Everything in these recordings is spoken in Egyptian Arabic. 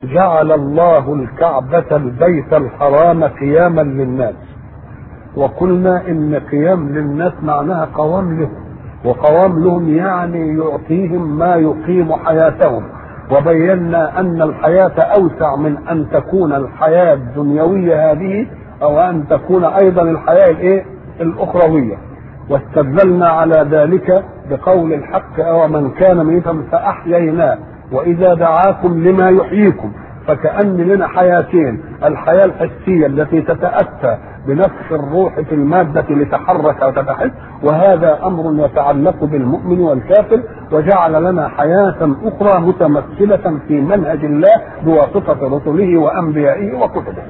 جعل الله الكعبة البيت الحرام قياما للناس وقلنا ان قيام للناس معناها قوام لهم وقوام لهم يعني يعطيهم ما يقيم حياتهم وبينا ان الحياة اوسع من ان تكون الحياة الدنيوية هذه او ان تكون ايضا الحياة الايه الاخروية واستدللنا على ذلك بقول الحق او من كان ميتا فاحييناه واذا دعاكم لما يحييكم فكأن لنا حياتين الحياة الحسية التي تتأتى بنفخ الروح في المادة لتحرك وتتحس وهذا أمر يتعلق بالمؤمن والكافر وجعل لنا حياة أخرى متمثلة في منهج الله بواسطة رسله وأنبيائه وكتبه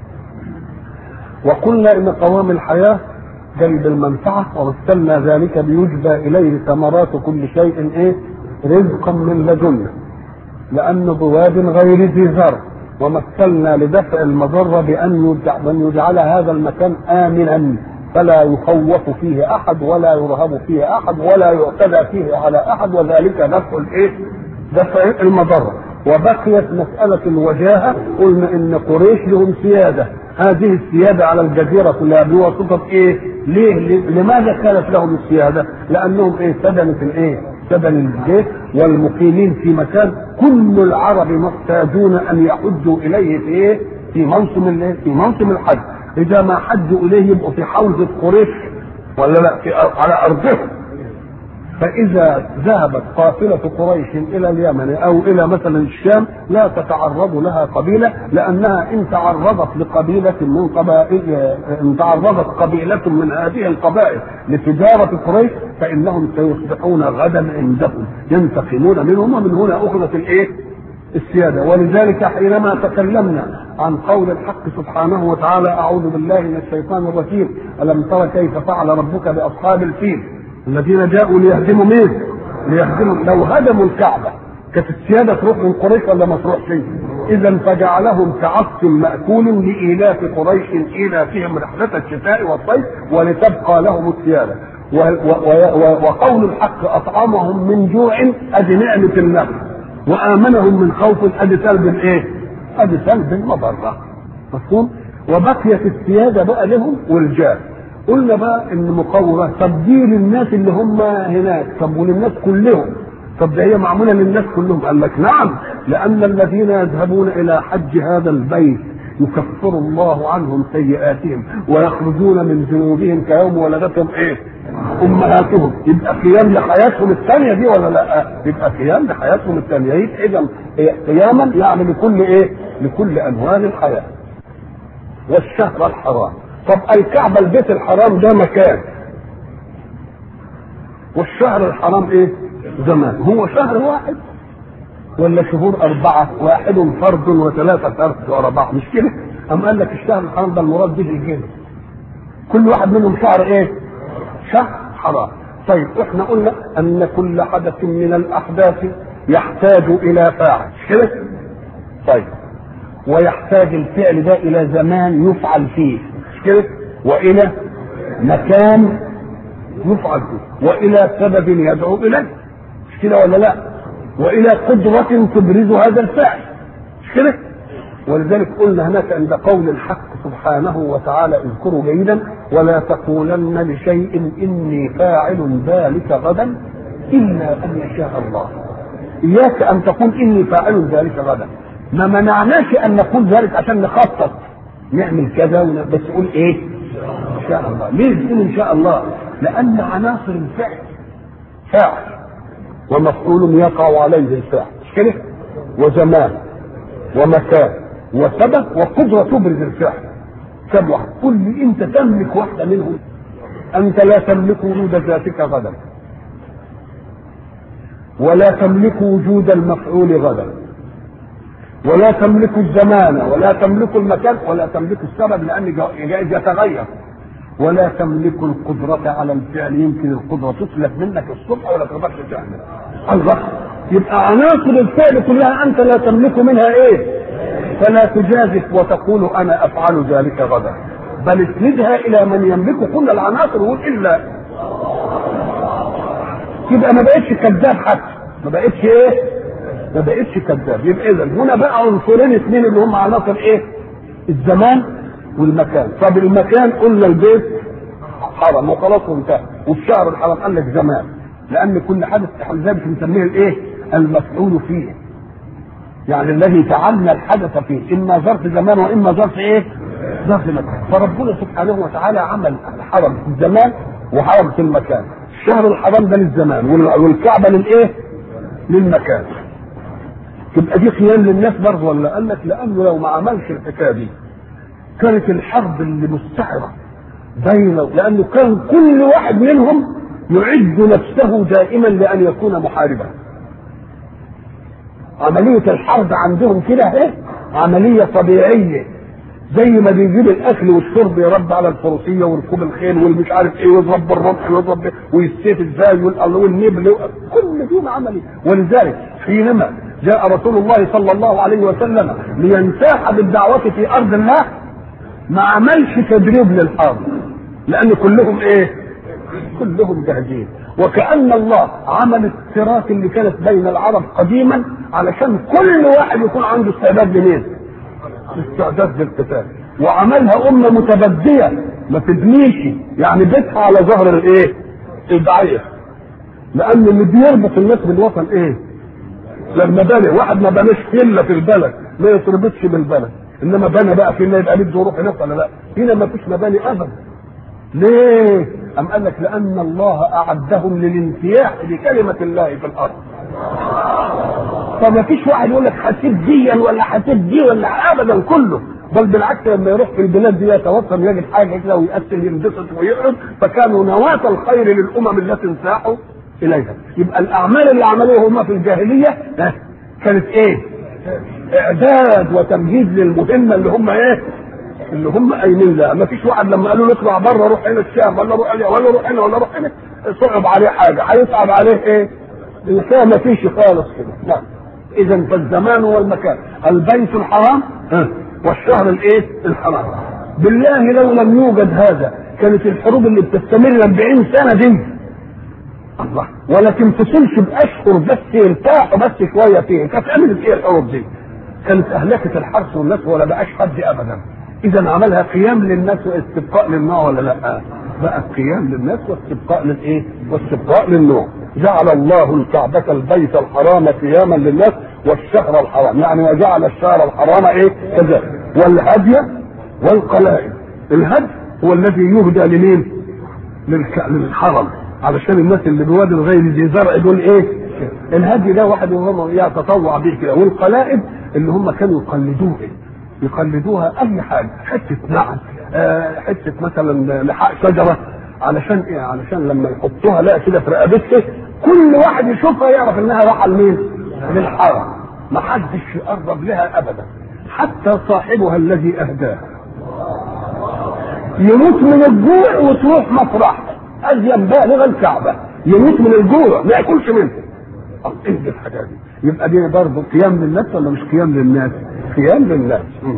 وقلنا إن قوام الحياة جلب المنفعة ومثلنا ذلك بيجبى إليه ثمرات كل شيء إيه رزقا من لدنا لأن بواد غير ذي زرع ومثلنا لدفع المضرة بأن يجعل هذا المكان آمنا فلا يخوف فيه أحد ولا يرهب فيه أحد ولا يعتدى فيه على أحد وذلك دفع الإيه؟ دفع المضرة وبقيت مسألة الوجاهة قلنا إن قريش لهم سيادة هذه السيادة على الجزيرة كلها بواسطة إيه؟ ليه؟ لماذا كانت لهم السيادة؟ لأنهم إيه؟ سدنة الإيه؟ سدن الجيش والمقيمين في مكان كل العرب محتاجون ان يحجوا اليه في ايه؟ في موسم الايه؟ في موسم الحج اذا ما حجوا اليه يبقوا في حوزه قريش ولا لا في على ارضهم فإذا ذهبت قافلة قريش إلى اليمن أو إلى مثلا الشام لا تتعرض لها قبيلة لأنها إن تعرضت لقبيلة من قبائل إن تعرضت قبيلة من هذه القبائل لتجارة قريش فإنهم سيصبحون غدا عندهم ينتقمون منهم ومن هنا أخذت الإيه؟ السيادة ولذلك حينما تكلمنا عن قول الحق سبحانه وتعالى أعوذ بالله من الشيطان الرجيم ألم تر كيف فعل ربك بأصحاب الفيل الذين جاءوا ليهدموا مين؟ ليهدموا لو هدموا الكعبه كانت السياده تروح من قريش ولا ما تروحش؟ اذا فجعلهم كعصف ماكول لايلاف قريش ايلافهم رحله الشتاء والصيف ولتبقى لهم السياده و و و وقول الحق اطعمهم من جوع ادي نعمه الله وامنهم من خوف ادي سلب الايه؟ ادي سلب المضره مفهوم؟ وبقيت السياده بقى لهم والجاه قلنا بقى ان مقومة طب دي للناس اللي هم هناك طب وللناس كلهم طب ده هي معمولة للناس كلهم قال لك نعم لأن الذين يذهبون إلى حج هذا البيت يكفر الله عنهم سيئاتهم ويخرجون من ذنوبهم كيوم ولدتهم ايه؟ امهاتهم يبقى قيام لحياتهم الثانيه دي ولا لا؟ يبقى قيام لحياتهم الثانيه يبقى اذا قياما يعني لكل ايه؟ لكل انواع الحياه. والشهر الحرام طب الكعبة البيت الحرام ده مكان والشهر الحرام ايه زمان هو شهر واحد ولا شهور أربعة واحد فرد وثلاثة أرض وأربعة مش كده أم قال لك الشهر الحرام ده المراد به الجنة كل واحد منهم شهر ايه شهر حرام طيب احنا قلنا ان كل حدث من الاحداث يحتاج الى فاعل مش كده طيب ويحتاج الفعل ده الى زمان يفعل فيه كده والى مكان يفعل فيه والى سبب يدعو اليه مش كده ولا لا والى قدرة تبرز هذا الفعل مش كده ولذلك قلنا هناك عند قول الحق سبحانه وتعالى اذكروا جيدا ولا تقولن لشيء اني فاعل ذلك غدا الا ان يشاء الله اياك ان تقول اني فاعل ذلك غدا ما منعناش ان نقول ذلك عشان نخطط نعمل كذا بس قول ايه ان شاء الله ليه تقول ان شاء الله لان عناصر الفعل فاعل ومفعول يقع عليه الفعل مش كده وزمان ومكان وسبب وقدرة تبرز الفعل كم واحد قل لي انت تملك واحدة منهم انت لا تملك وجود ذاتك غدا ولا تملك وجود المفعول غدا ولا تملك الزمان ولا تملك المكان ولا تملك السبب لان جائز يتغير ولا تملك القدرة على الفعل يمكن القدرة تسلب منك الصبح ولا تقدرش تعمل الله يبقى عناصر الفعل كلها انت لا تملك منها ايه فلا تجازف وتقول انا افعل ذلك غدا بل اسندها الى من يملك كل العناصر وقول الا يبقى ما بقتش كذاب حتى ما بقتش ايه ما بقتش كذاب يبقى اذا هنا بقى عنصرين اثنين اللي هم عناصر ايه؟ الزمان والمكان طب المكان قلنا البيت حرم وخلاص وانتهى والشهر الحرام قال لك زمان لان كل حدث ذلك بنسميه الايه؟ المفعول فيه يعني الذي فعلنا الحدث فيه اما ظرف زمان واما ظرف ايه؟ ظرف مكان فربنا سبحانه وتعالى عمل حرم في الزمان وحرم في المكان الشهر الحرام ده للزمان والكعبه للايه؟ للمكان تبقى دي خيال للناس برضه ولا قال لك لانه لو ما عملش الحكايه دي كانت الحرب اللي مستعره بينه لانه كان كل واحد منهم يعد نفسه دائما لان يكون محاربا عملية الحرب عندهم كده ايه عملية طبيعية زي ما بيجيب الاكل والشرب يرد على الفروسية وركوب الخيل والمش عارف ايه ويضرب بالرمح ويضرب والسيف ازاي والنبل كل دي عملية ولذلك حينما جاء رسول الله صلى الله عليه وسلم لينساح بالدعوة في ارض الله ما عملش تدريب للحرب لان كلهم ايه كلهم جاهزين وكأن الله عمل التراث اللي كانت بين العرب قديما علشان كل واحد يكون عنده استعداد لمين؟ استعداد للقتال وعملها أمة متبدية ما تبنيش يعني بيتها على ظهر الايه؟ الضعيف لأن اللي بيربط الناس بالوطن ايه؟ لما بنى واحد ما بناش فيلا في البلد ما يتربطش بالبلد انما بنى بقى فيلا يبقى بده يروح هناك ولا لا؟ هنا ما فيش مباني ابدا ليه؟ أم قال لك لأن الله أعدهم للانتياح لكلمة الله في الأرض. فما فيش واحد يقول لك حسيب دي ولا حسيب دي ولا أبدا كله بل بالعكس لما يروح في البلاد دي يتوصل يجد حاجة كده ويقتل ينبسط ويقعد فكانوا نواة الخير للأمم التي انساحوا إليها. يبقى الأعمال اللي عملوها هم في الجاهلية كانت إيه؟ إعداد وتمهيد للمهمة اللي هم إيه؟ اللي هم قايمين لا ما فيش واحد لما قالوا له اطلع بره روح هنا الشام ولا روح هنا ولا روح هنا ولا روح هنا صعب عليه حاجه هيصعب عليه ايه؟ الانسان ما فيش خالص كده نعم اذا فالزمان والمكان البيت الحرام والشهر الايه؟ الحرام بالله لو لم يوجد هذا كانت الحروب اللي بتستمر 40 سنه دي الله ولا تنفصلش باشهر بس يرتاحوا بس شويه فيه كانت عملت ايه الحروب دي؟ كانت اهلكت الحرث والناس ولا بقاش حد ابدا اذا عملها قيام للناس واستبقاء للنوع ولا لا بقى قيام للناس واستبقاء للايه واستبقاء للنوع جعل الله الكعبة البيت الحرام قياما للناس والشهر الحرام يعني وجعل الشهر الحرام ايه كذلك والهدي والقلائد الهدي هو الذي يهدى لمين للك... للحرم علشان الناس اللي بوادي الغير ذي زرع دول ايه الهدي ده واحد وهم يتطوع به كده والقلائد اللي هم كانوا يقلدوه إيه؟ يقلدوها اي حاجه حته نعم آه حته مثلا لحاء شجره علشان ايه علشان لما يحطوها لا كده في رقبته كل واحد يشوفها يعرف انها راحه لمين للحرم ما حدش يقرب لها ابدا حتى صاحبها الذي اهداها يموت من الجوع وتروح مطرح ازين بالغ الكعبه يموت من الجوع ما ياكلش منه ايه الحاجه دي يبقى دي برضه قيام للناس ولا مش قيام للناس قيام للناس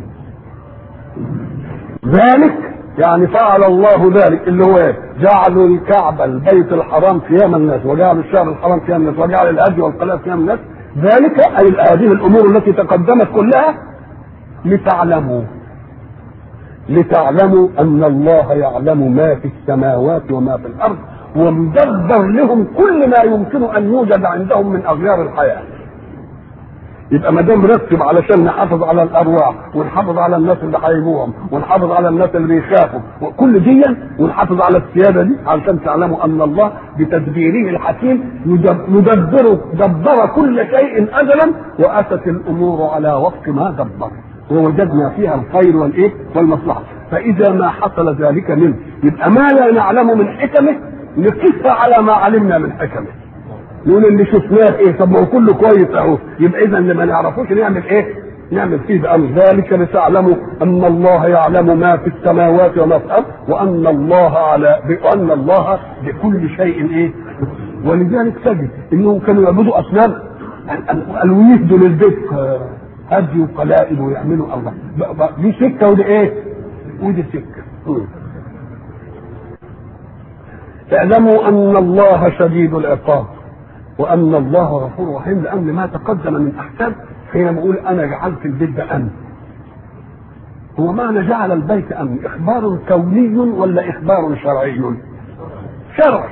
ذلك يعني فعل الله ذلك اللي هو ايه؟ جعلوا الكعبة البيت الحرام قيام الناس وجعلوا الشهر الحرام قيام الناس وجعل الهدي والقلاء قيام الناس ذلك اي هذه الامور التي تقدمت كلها لتعلموا لتعلموا ان الله يعلم ما في السماوات وما في الارض ومدبر لهم كل ما يمكن ان يوجد عندهم من اغيار الحياه يبقى ما دام رتب علشان نحافظ على الارواح ونحافظ على الناس اللي هيجوهم ونحافظ على الناس اللي بيخافوا وكل دي ونحافظ على السياده دي علشان تعلموا ان الله بتدبيره الحكيم يدبر دبر كل شيء ازلا واتت الامور على وفق ما دبر ووجدنا فيها الخير والايه والمصلحه فاذا ما حصل ذلك منه يبقى ما لا نعلم من حكمه نقيسها على ما علمنا من حكمه نقول اللي شفناه ايه طب ما هو كله كويس اهو يبقى اذا اللي ما نعرفوش نعمل ايه نعمل فيه بأمر ذلك لتعلموا ان الله يعلم ما في السماوات وما في الارض وان الله على وان الله بكل شيء ايه ولذلك تجد انهم كانوا يعبدوا اصنام قالوا يهدوا للبيت هدي وقلائد ويعملوا الله دي سكه ودي ايه ودي سكه اعلموا ان الله شديد العقاب وان الله غفور رحيم لان ما تقدم من احكام حين بقول انا جعلت البيت ده امن هو معنى جعل البيت امن اخبار كوني ولا اخبار شرعي شرعي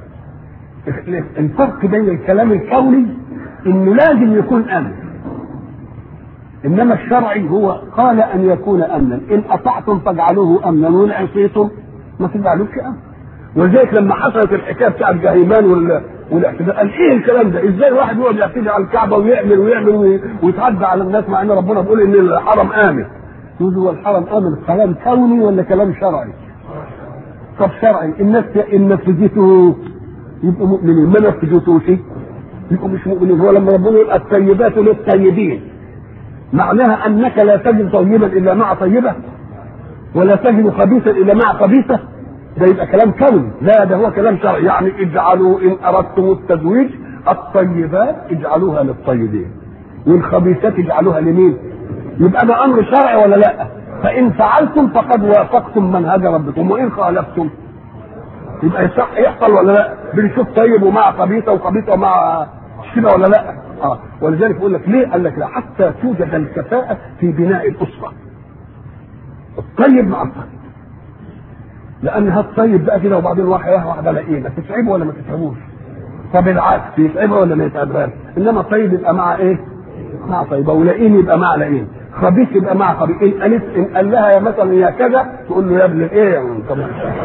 الفرق بين الكلام الكوني انه لازم يكون امن انما الشرعي هو قال ان يكون امنا ان اطعتم فاجعلوه امنا وان عصيتم ما تجعلوش امن ولذلك لما حصلت الحكايه بتاع الجهيمان وال والاعتداء قال ايه الكلام ده؟ ازاي واحد يقعد يعتدي على الكعبه ويعمل ويعمل ويتعدى على الناس مع ان ربنا بيقول ان الحرم امن. يقول هو الحرم امن كلام كوني ولا كلام شرعي؟ طب شرعي الناس ان نفذته يبقوا مؤمنين ما نفذتوش يبقوا مش مؤمنين هو لما ربنا يقول الطيبات للطيبين معناها انك لا تجد طيبا الا مع طيبه ولا تجد خبيثا الا مع خبيثه ده يبقى كلام كوني لا ده هو كلام شرعي يعني اجعلوا ان اردتم التزويج الطيبات اجعلوها للطيبين والخبيثات اجعلوها لمين يبقى ده امر شرعي ولا لا فان فعلتم فقد وافقتم منهج ربكم وان خالفتم يبقى يصح يحصل ولا لا بنشوف طيب ومع خبيثه وخبيثه ومع كده ولا لا اه ولذلك بيقول لك ليه قال لك لا حتى توجد الكفاءه في بناء الاسره الطيب مع الطيب لان هالطيب بقى كده وبعدين واحده واحده لقينا تتعبه ولا ما تتعبوش طب العكس يتعبه ولا ما يتعبهاش انما الطيب يبقى مع ايه مع طيبه ولئيم يبقى مع لئيم خبيث يبقى مع خبيث ان قالت ان قال لها يا مثلا يا كذا تقول له يا ابن ايه يا طب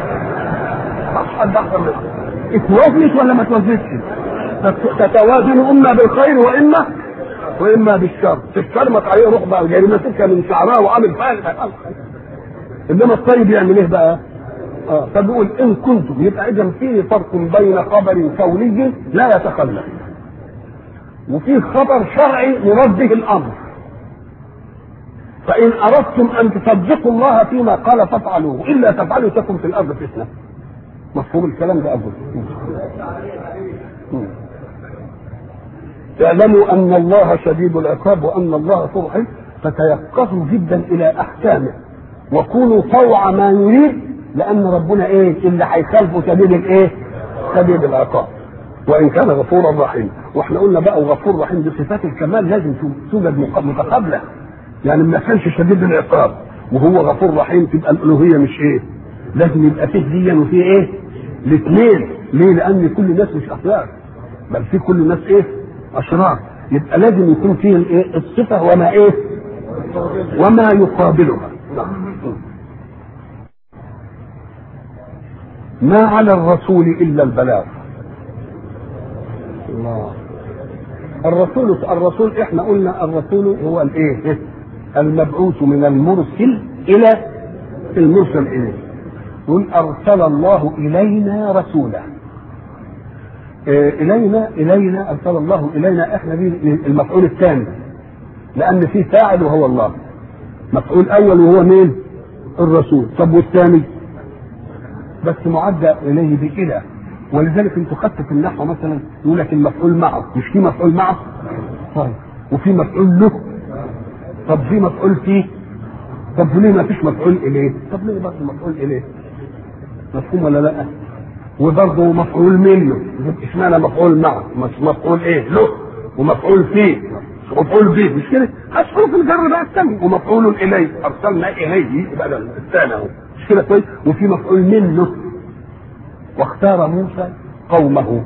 اتوزنت ولا ما اتوزنتش تتوازن اما بالخير واما واما بالشر تتكلمت عليه روح بقى جاي ماسكها من شعرها وعامل فيها انما الطيب يعمل ايه بقى؟ اه فبيقول ان كنتم يبقى اذا في فرق بين خبر كوني لا يتخلف وفي خبر شرعي يرد به الامر فان اردتم ان تصدقوا الله فيما قال فافعلوه الا تفعلوا تكن في الارض فتنه مفهوم الكلام ده أبو اعلموا أن الله شديد العقاب وأن الله صلح فتيقظوا جدا إلى أحكامه وكونوا طوع ما يريد لأن ربنا إيه اللي هيخالفه شديد الإيه؟ شديد العقاب وإن كان غفورا رحيما وإحنا قلنا بقى وغفور رحيم دي صفات الكمال لازم توجد متقابلة يعني ما كانش شديد العقاب وهو غفور رحيم تبقى الألوهية مش إيه؟ لازم يبقى فيه ديا وفيه إيه؟ الاثنين ليه لان كل الناس مش اخلاق بل في كل الناس ايه اشرار يبقى لازم يكون فيه الايه الصفه وما ايه وما يقابلها ما على الرسول الا البلاغ الله الرسول الرسول احنا قلنا الرسول هو الايه المبعوث من المرسل الى المرسل اليه يقول ارسل الله الينا رسولا الينا الينا ارسل الله الينا احنا دي المفعول الثاني لان في فاعل وهو الله مفعول اول وهو مين الرسول طب والثاني بس معدى اليه بإله ولذلك انتوا خدتوا في النحو مثلا يقول لك المفعول معه مش في مفعول معه طيب وفي مفعول له طب في مفعول فيه طب ليه ما فيش مفعول اليه طب ليه برضه مفعول اليه مفهوم ولا لا وبرضه مفعول منه اشمعنى مفعول معه مش مفعول ايه له ومفعول فيه مفعول به مش كده حروف الجر بقى الثاني ومفعول اليه ارسلنا اليه يبقى الثاني اهو مش كده كويس وفي مفعول منه واختار موسى قومه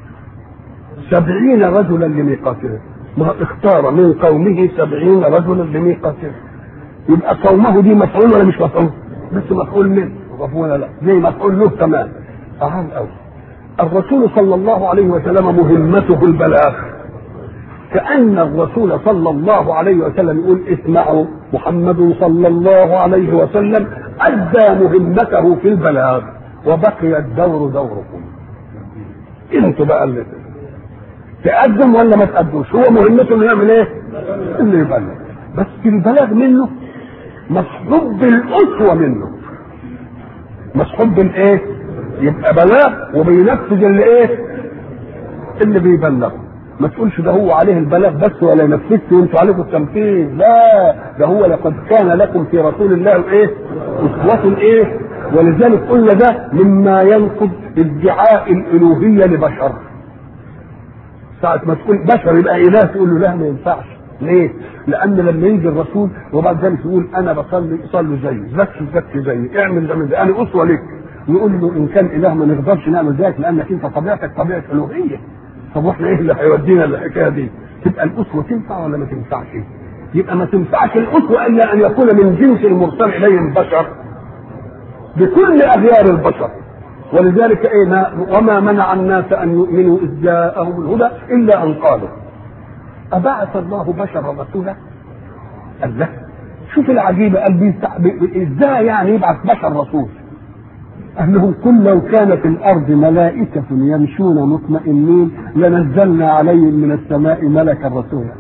سبعين رجلا لميقاتهم ما اختار من قومه سبعين رجلا لميقاتهم يبقى قومه دي مفعول ولا مش مفعول بس مفعول منه ولا لا زي مفعول له كمان تعال قوي الرسول صلى الله عليه وسلم مهمته البلاغ كأن الرسول صلى الله عليه وسلم يقول اسمعوا محمد صلى الله عليه وسلم أدى مهمته في البلاغ وبقي الدور دوركم انتوا بقى اللي تقدم ولا ما تقدمش هو مهمته انه يعمل ايه؟ انه يبلغ بس البلاغ منه مصحوب بالأسوة منه مصحوب بالايه؟ يبقى بلاغ وبينفذ اللي ايه؟ اللي بيبلغه ما تقولش ده هو عليه البلاغ بس ولا ينفذش وانتوا عليكم التنفيذ لا ده هو لقد كان لكم في رسول الله ايه؟ اسوة ايه؟ ولذلك قلنا ده مما ينقض ادعاء الالوهية لبشر ساعة ما تقول بشر يبقى إله تقول له لا ما ينفعش ليه؟ لأن لما يجي الرسول وبعد ذلك يقول أنا بصلي صلوا زيي، زكي زكي زيي، اعمل ده من ده، أنا أسوة لك. يقول له إن كان إله ما نقدرش نعمل ذلك لأنك أنت طبيعتك طبيعة ألوهية. طب واحنا إيه اللي هيودينا الحكاية دي؟ تبقى الأسوة تنفع ولا ما تنفعش؟ يبقى ما تنفعش الأسوة إلا أن يكون من جنس المرسل إليهم بشر بكل أغيار البشر ولذلك ايه ما وما منع الناس ان يؤمنوا اذ جاءهم الهدى الا ان قالوا ابعث الله بشرا رسولا؟ قال لا شوف العجيبه قال بيستع- بي- ازاي يعني يبعث بشر رسول؟ قال لهم قل لو كان في الارض ملائكه يمشون مطمئنين لنزلنا عليهم من السماء ملكا رسولا.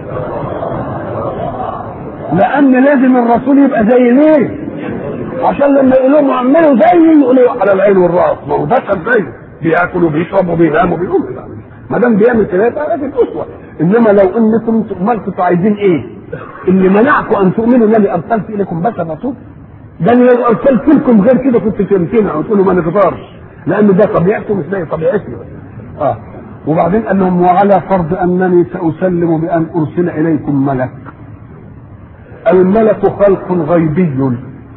لان لازم الرسول يبقى زي ليه؟ عشان لما يقولوا لهم اعملوا زيي يقولوا على العين والراس ما هو بشر زيه بياكل وبيشرب وبينام وبيقوم ما دام بيعمل كده يبقى لازم اسوه انما لو انكم امال كنتوا عايزين ايه؟ اللي منعكم ان تؤمنوا انني ارسلت اليكم بشر رسول ده انا لو ارسلت لكم غير كده كنت تمتنع وتقولوا ما نقدرش لان ده طبيعته مش زي طبيعتي اه وبعدين قال لهم وعلى فرض انني ساسلم بان ارسل اليكم ملك الملك خلق غيبي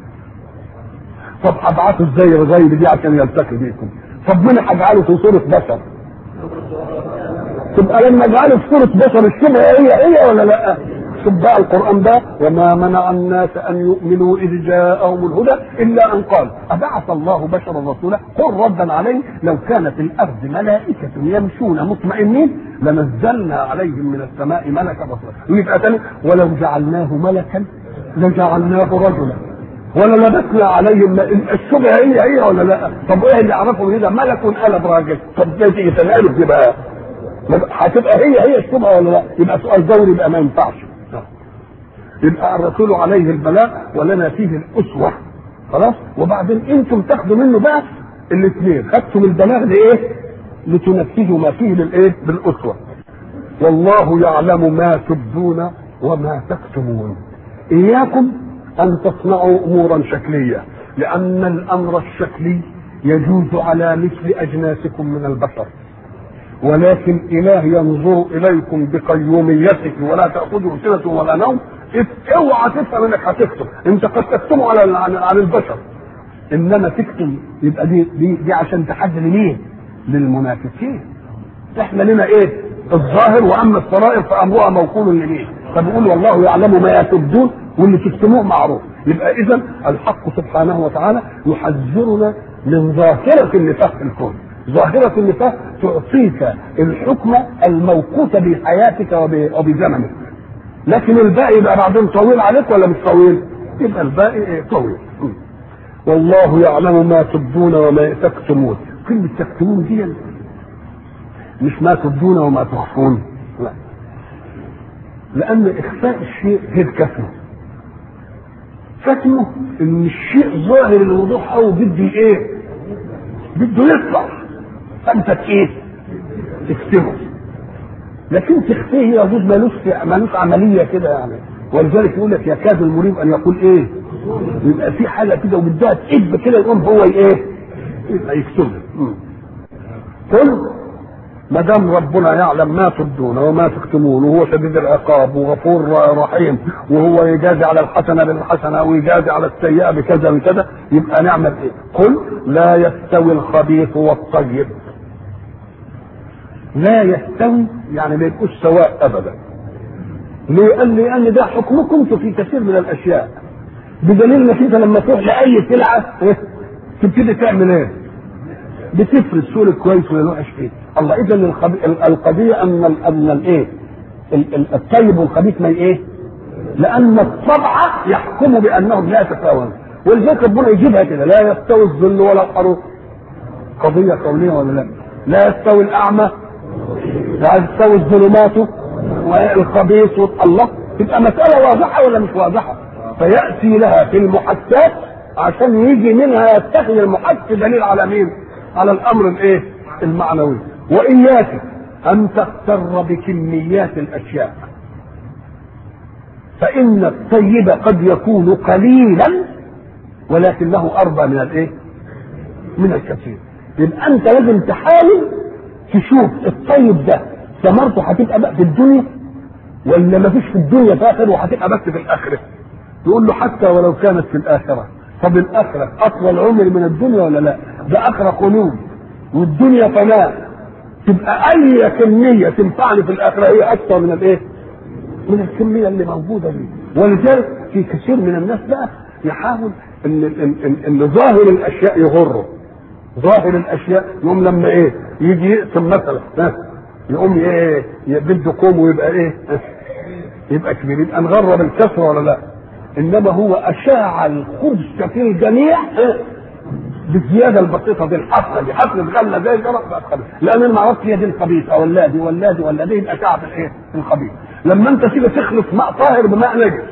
طب هبعته ازاي الغيب دي عشان يلتقي بيكم طب من هجعله في صورة بشر تبقى لما اجعله في صورة بشر الشبهة هي هي ولا لا شوف بقى القرآن ده وما منع الناس أن يؤمنوا إذ جاءهم الهدى إلا أن قال أبعث الله بشرا رسولا قل ردا عليه لو كان في الأرض ملائكة يمشون مطمئنين لنزلنا عليهم من السماء ملكا رسولا يبقى تاني ولو جعلناه ملكا لجعلناه رجلا ولا لبسنا عليهم الشبهه هي هي ولا لا؟ طب ايه اللي عرفوا كده ملك قلب راجل طب ازاي تيجي تنقلب دي بقى؟ هتبقى هي هي الشبهه ولا لا؟ يبقى سؤال دوري يبقى ما ينفعش. يبقى الرسول عليه البلاغ ولنا فيه الاسوه خلاص؟ وبعدين انتم تاخدوا منه بقى الاثنين خدتم البلاغ لايه؟ لتنفذوا ما فيه بالايه؟ بالاسوه. والله يعلم ما تبدون وما تكتمون. اياكم أن تصنعوا أمورا شكلية لأن الأمر الشكلي يجوز على مثل أجناسكم من البشر ولكن إله ينظر إليكم بقيوميته ولا تأخذه سنة ولا نوم اوعى تفهم انك هتكتب انت قد تكتمه على عن عن البشر انما تكتم يبقى دي دي, دي عشان تحدد مين؟ للمنافقين احنا لنا ايه؟ الظاهر واما السرائر فامرها موكول لمين؟ فبيقول والله يعلم ما تبدون واللي تكتموه معروف يبقى اذا الحق سبحانه وتعالى يحذرنا من ظاهره النفاق في الكون ظاهرة النفاق تعطيك الحكم الموقوت بحياتك وبزمنك لكن الباقي يبقى بعدين طويل عليك ولا مش طويل؟ يبقى الباقي إيه؟ طويل والله يعلم ما تبدون وما تكتمون كلمة تكتمون دي مش ما تبدون وما تخفون لا لأن إخفاء الشيء غير كتمه كتمه إن الشيء ظاهر الوضوح أو بدي إيه؟ بده يطلع فأنت إيه؟ تكتمه لكن تخفيه يجوز ملوش ملوش عملية كده يعني ولذلك يقول لك يكاد المريب أن يقول إيه؟ يبقى في حاجة كده وبدها تقب كده يقوم هو إيه؟ يبقى يكتبها قل ما دام ربنا يعلم ما تبدون وما تكتمون وهو شديد العقاب وغفور رحيم وهو يجازي على الحسنه بالحسنه ويجازي على السيئه بكذا وكذا يبقى نعمل ايه؟ قل لا يستوي الخبيث والطيب. لا يستوي يعني ما يبقوش سواء ابدا. ليه؟ قال لي لان ده حكمكم في كثير من الاشياء. بدليل انك انت لما تروح لاي سلعه إيه؟ تبتدي تعمل ايه؟ بتفرز سوق كويس ولا وحش فيه الله اذا القضيه ان ال ان الايه الطيب والخبيث ما ايه لان الطبع يحكم بانهم لا يتساوون ولذلك ربنا يجيبها كده لا يستوي الظل ولا الحروف قضيه كونيه ولا لا لا يستوي الاعمى لا يستوي الظلمات والخبيث الله تبقى مساله واضحه ولا مش واضحه فياتي لها في المحسات عشان يجي منها يتخذ المحس دليل على مين؟ على الامر الايه؟ المعنوي واياك ان تغتر بكميات الاشياء فان الطيب قد يكون قليلا ولكنه اربى من الايه؟ من الكثير يبقى انت لازم تحاول تشوف الطيب ده ثمرته هتبقى بقى في الدنيا ولا ما فيش في الدنيا فاخر وهتبقى بس في الاخره يقول له حتى ولو كانت في الاخره طب الاخره اطول عمر من الدنيا ولا لا ده اخره قلوب والدنيا فناء تبقى اي كميه تنفعني في الاخره هي اكثر من الايه من الكميه اللي موجوده دي ولذلك في كثير من الناس بقى يحاول ان ان ان, إن ظاهر الاشياء يغره ظاهر الاشياء يقوم لما ايه يجي يقسم مثلا ها يقوم ايه بده كوم ويبقى ايه يبقى كبير يبقى نغرب الكسره ولا لا انما هو اشاع الخبز في الجميع بالزياده البسيطه دي الحفله دي حفله غله زي الجرس بقت خبيث لان انا ما اعرفش هي دي الخبيثه ولا دي ولا دي ولا دي يبقى شعب الايه؟ الخبيث لما انت تيجي تخلط ماء طاهر بماء نجس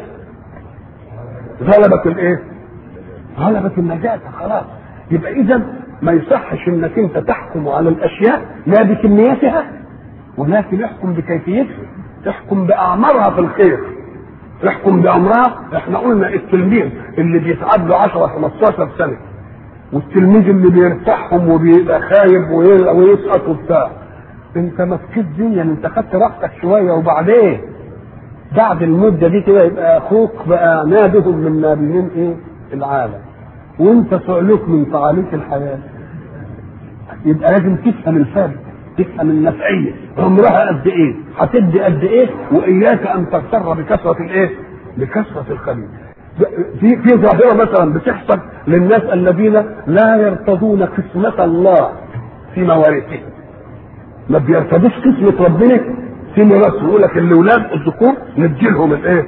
غلبت الايه؟ غلبت النجاسه خلاص يبقى اذا ما يصحش انك انت تحكم على الاشياء لا بكميتها ولكن احكم بكيفيتها احكم باعمارها في الخير احكم بامرها احنا قلنا التلميذ اللي بيتعب له 10 15 سنه والتلميذ اللي بيرتاحهم وبيبقى خايب ويسقط وبتاع انت مسكت دي يعني انت خدت راحتك شويه وبعدين بعد المده دي كده يبقى اخوك بقى نابه من نابلين ايه العالم وانت سعلوك من تعاليق الحياه يبقى لازم تفهم الفرق تفهم النفعيه عمرها قد ايه هتدي قد ايه واياك ان تغتر بكثره الايه بكثره الخليل في في ظاهره مثلا بتحصل للناس الذين لا يرتضون قسمه الله في موارثهم ما بيرتضوش قسمه ربنا في ميراث يقول لك الاولاد الذكور ندي لهم الايه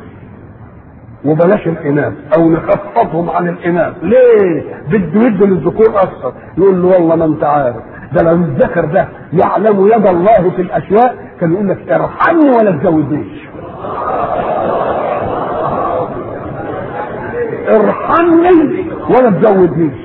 وبلاش الاناث او نخفضهم عن الاناث ليه بده يدي للذكور اكثر يقول له والله ما انت عارف ده لو الذكر ده يعلم يد الله في الاشياء كان يقول لك ارحمني ولا تزودنيش ارحمني ولا تزودنيش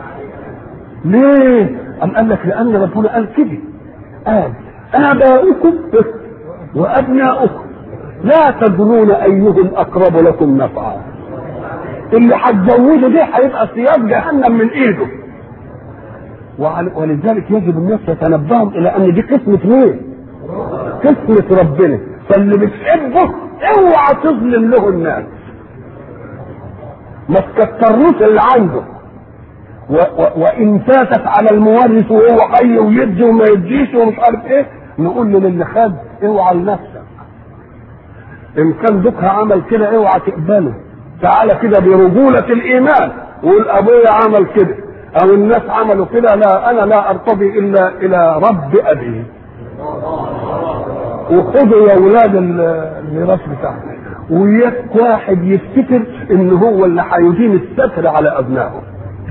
ليه؟ أم قال لك لأن ربنا قال كده قال آباؤكم وأبناؤكم لا تدرون أيهم أقرب لكم نفعا اللي هتزوده ده هيبقى ثياب جهنم من إيده ولذلك يجب الناس يتنبهوا إلى أن دي قسمة مين؟ قسمة ربنا فاللي بتحبه اوعى تظلم له الناس ما تكتروش اللي عنده و و وان فاتت على المورث وهو حي ويدي وما يديش ومش عارف ايه نقول له للي خد اوعى لنفسك ان كان دوكها عمل كده اوعى تقبله تعالى كده برجولة الايمان وقول ابويا عمل كده او الناس عملوا كده لا انا لا ارتضي الا الى رب ابي وخذوا يا اولاد الميراث بتاعهم وياك واحد يفتكر ان هو اللي هيدين الستر على ابنائه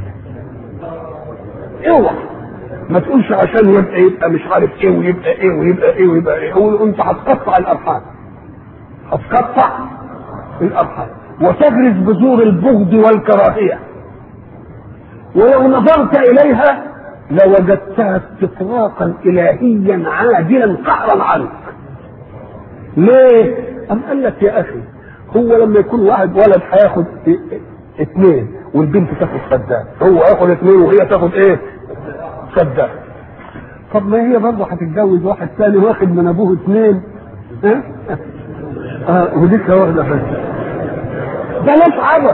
اوعى ما تقولش عشان يبقى يبقى مش عارف ايه ويبقى ايه ويبقى ايه ويبقى ايه وانت هتقطع الارحام هتقطع الارحام وتغرس بذور البغض والكراهيه ولو نظرت اليها لوجدتها استطراقا الهيا عاجلا قهرا عنك ليه؟ أم قال لك يا أخي هو لما يكون واحد ولد هياخد اثنين والبنت تاخد سداد هو ياخد اثنين وهي تاخد ايه؟ سداد طب ما هي برضه هتتجوز واحد ثاني واخد من ابوه اثنين ها؟ اه وديك واخده بس بلاش عبث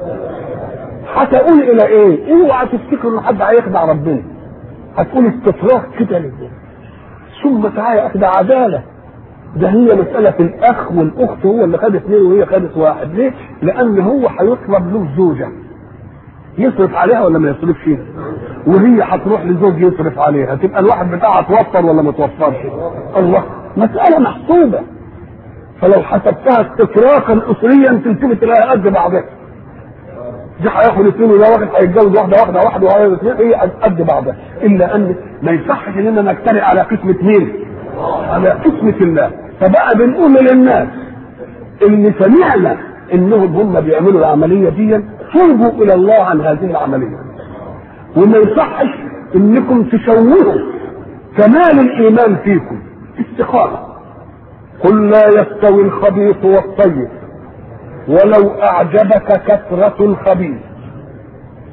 هتقول الى ايه؟ اوعى تفتكر ان حد هيخدع ربنا هتقول استفراغ كده لله ثم تعالى اخد عداله ده هي مسألة الأخ والأخت هو اللي خد اثنين وهي خدت واحد، ليه؟ لأن هو هيطلب له زوجة. يصرف عليها ولا ما يصرفش؟ وهي هتروح لزوج يصرف عليها، تبقى الواحد بتاعها توفر ولا ما توفرش؟ الله، مسألة محسوبة. فلو حسبتها استفراقا أسريا تلتفت تلاقيها قد بعضها. دي هياخد اثنين وده واحد هيتجوز واحده واحده واحده وهي اثنين هي قد بعضها، إلا أن ما يصحش إننا نجترئ على قسمة مين؟ على قسمة الله فبقى بنقول للناس اللي سمعنا انهم هم بيعملوا العملية دي توبوا الى الله عن هذه العملية وما يصحش انكم تشوهوا كمال الايمان فيكم استقامة قل لا يستوي الخبيث والطيب ولو اعجبك كثرة الخبيث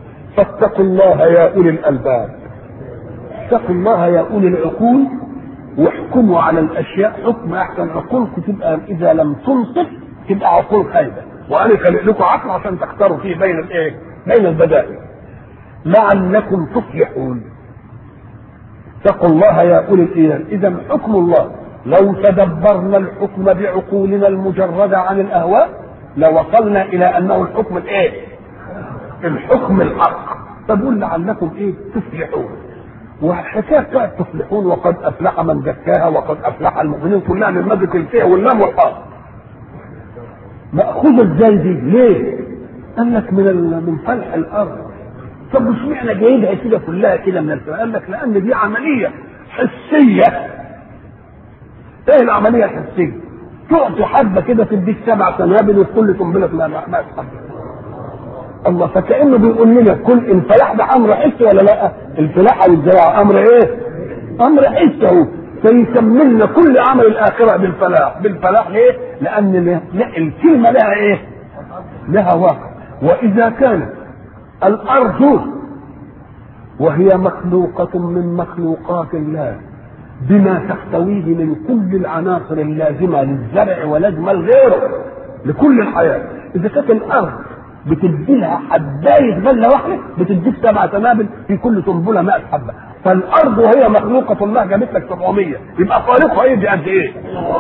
فاتقوا الله يا اولي الالباب اتقوا الله يا اولي العقول واحكموا على الاشياء حكم احسن عقولكم تبقى اذا لم تنصف تبقى عقول خايبه وانا خلق لكم عقل عشان تختاروا فيه بين الايه؟ بين البدائل لعلكم تفلحون اتقوا الله يا اولي الايمان اذا حكم الله لو تدبرنا الحكم بعقولنا المجرده عن الاهواء لوصلنا الى انه الحكم الايه؟ الحكم الحق فبقول لعلكم ايه؟ تفلحون والحكايه بتاعت تفلحون وقد افلح من زكاها وقد افلح المؤمنين كلها من مادة الفئه واللام والحاء مأخوذة ازاي دي؟ ليه؟ قال لك من ال- من فلح الارض طب مش معنى جايبها كده كلها كده من الفئة قال لك لان دي عمليه حسيه ايه العمليه الحسيه؟ تعطي حبه كده تديك سبع سنابل وكل قنبله ما ما حبه الله فكانه بيقول لنا كل الفلاح ده امر حسي ولا لا؟ الفلاحه والزراعه امر ايه؟ امر حسي اهو فيسملنا كل عمل الاخره بالفلاح، بالفلاح ليه؟ لان ل- لا الكلمه لها ايه؟ لها واقع واذا كانت الارض وهي مخلوقه من مخلوقات الله بما تحتويه من كل العناصر اللازمه للزرع ولازمه لغيره لكل الحياه اذا كانت الارض بتدي لها حبايه غله واحده بتديك سبع سنابل في كل سنبله 100 حبه فالارض وهي مخلوقه الله جابت لك 700 يبقى خالقها ايه دي قد ايه؟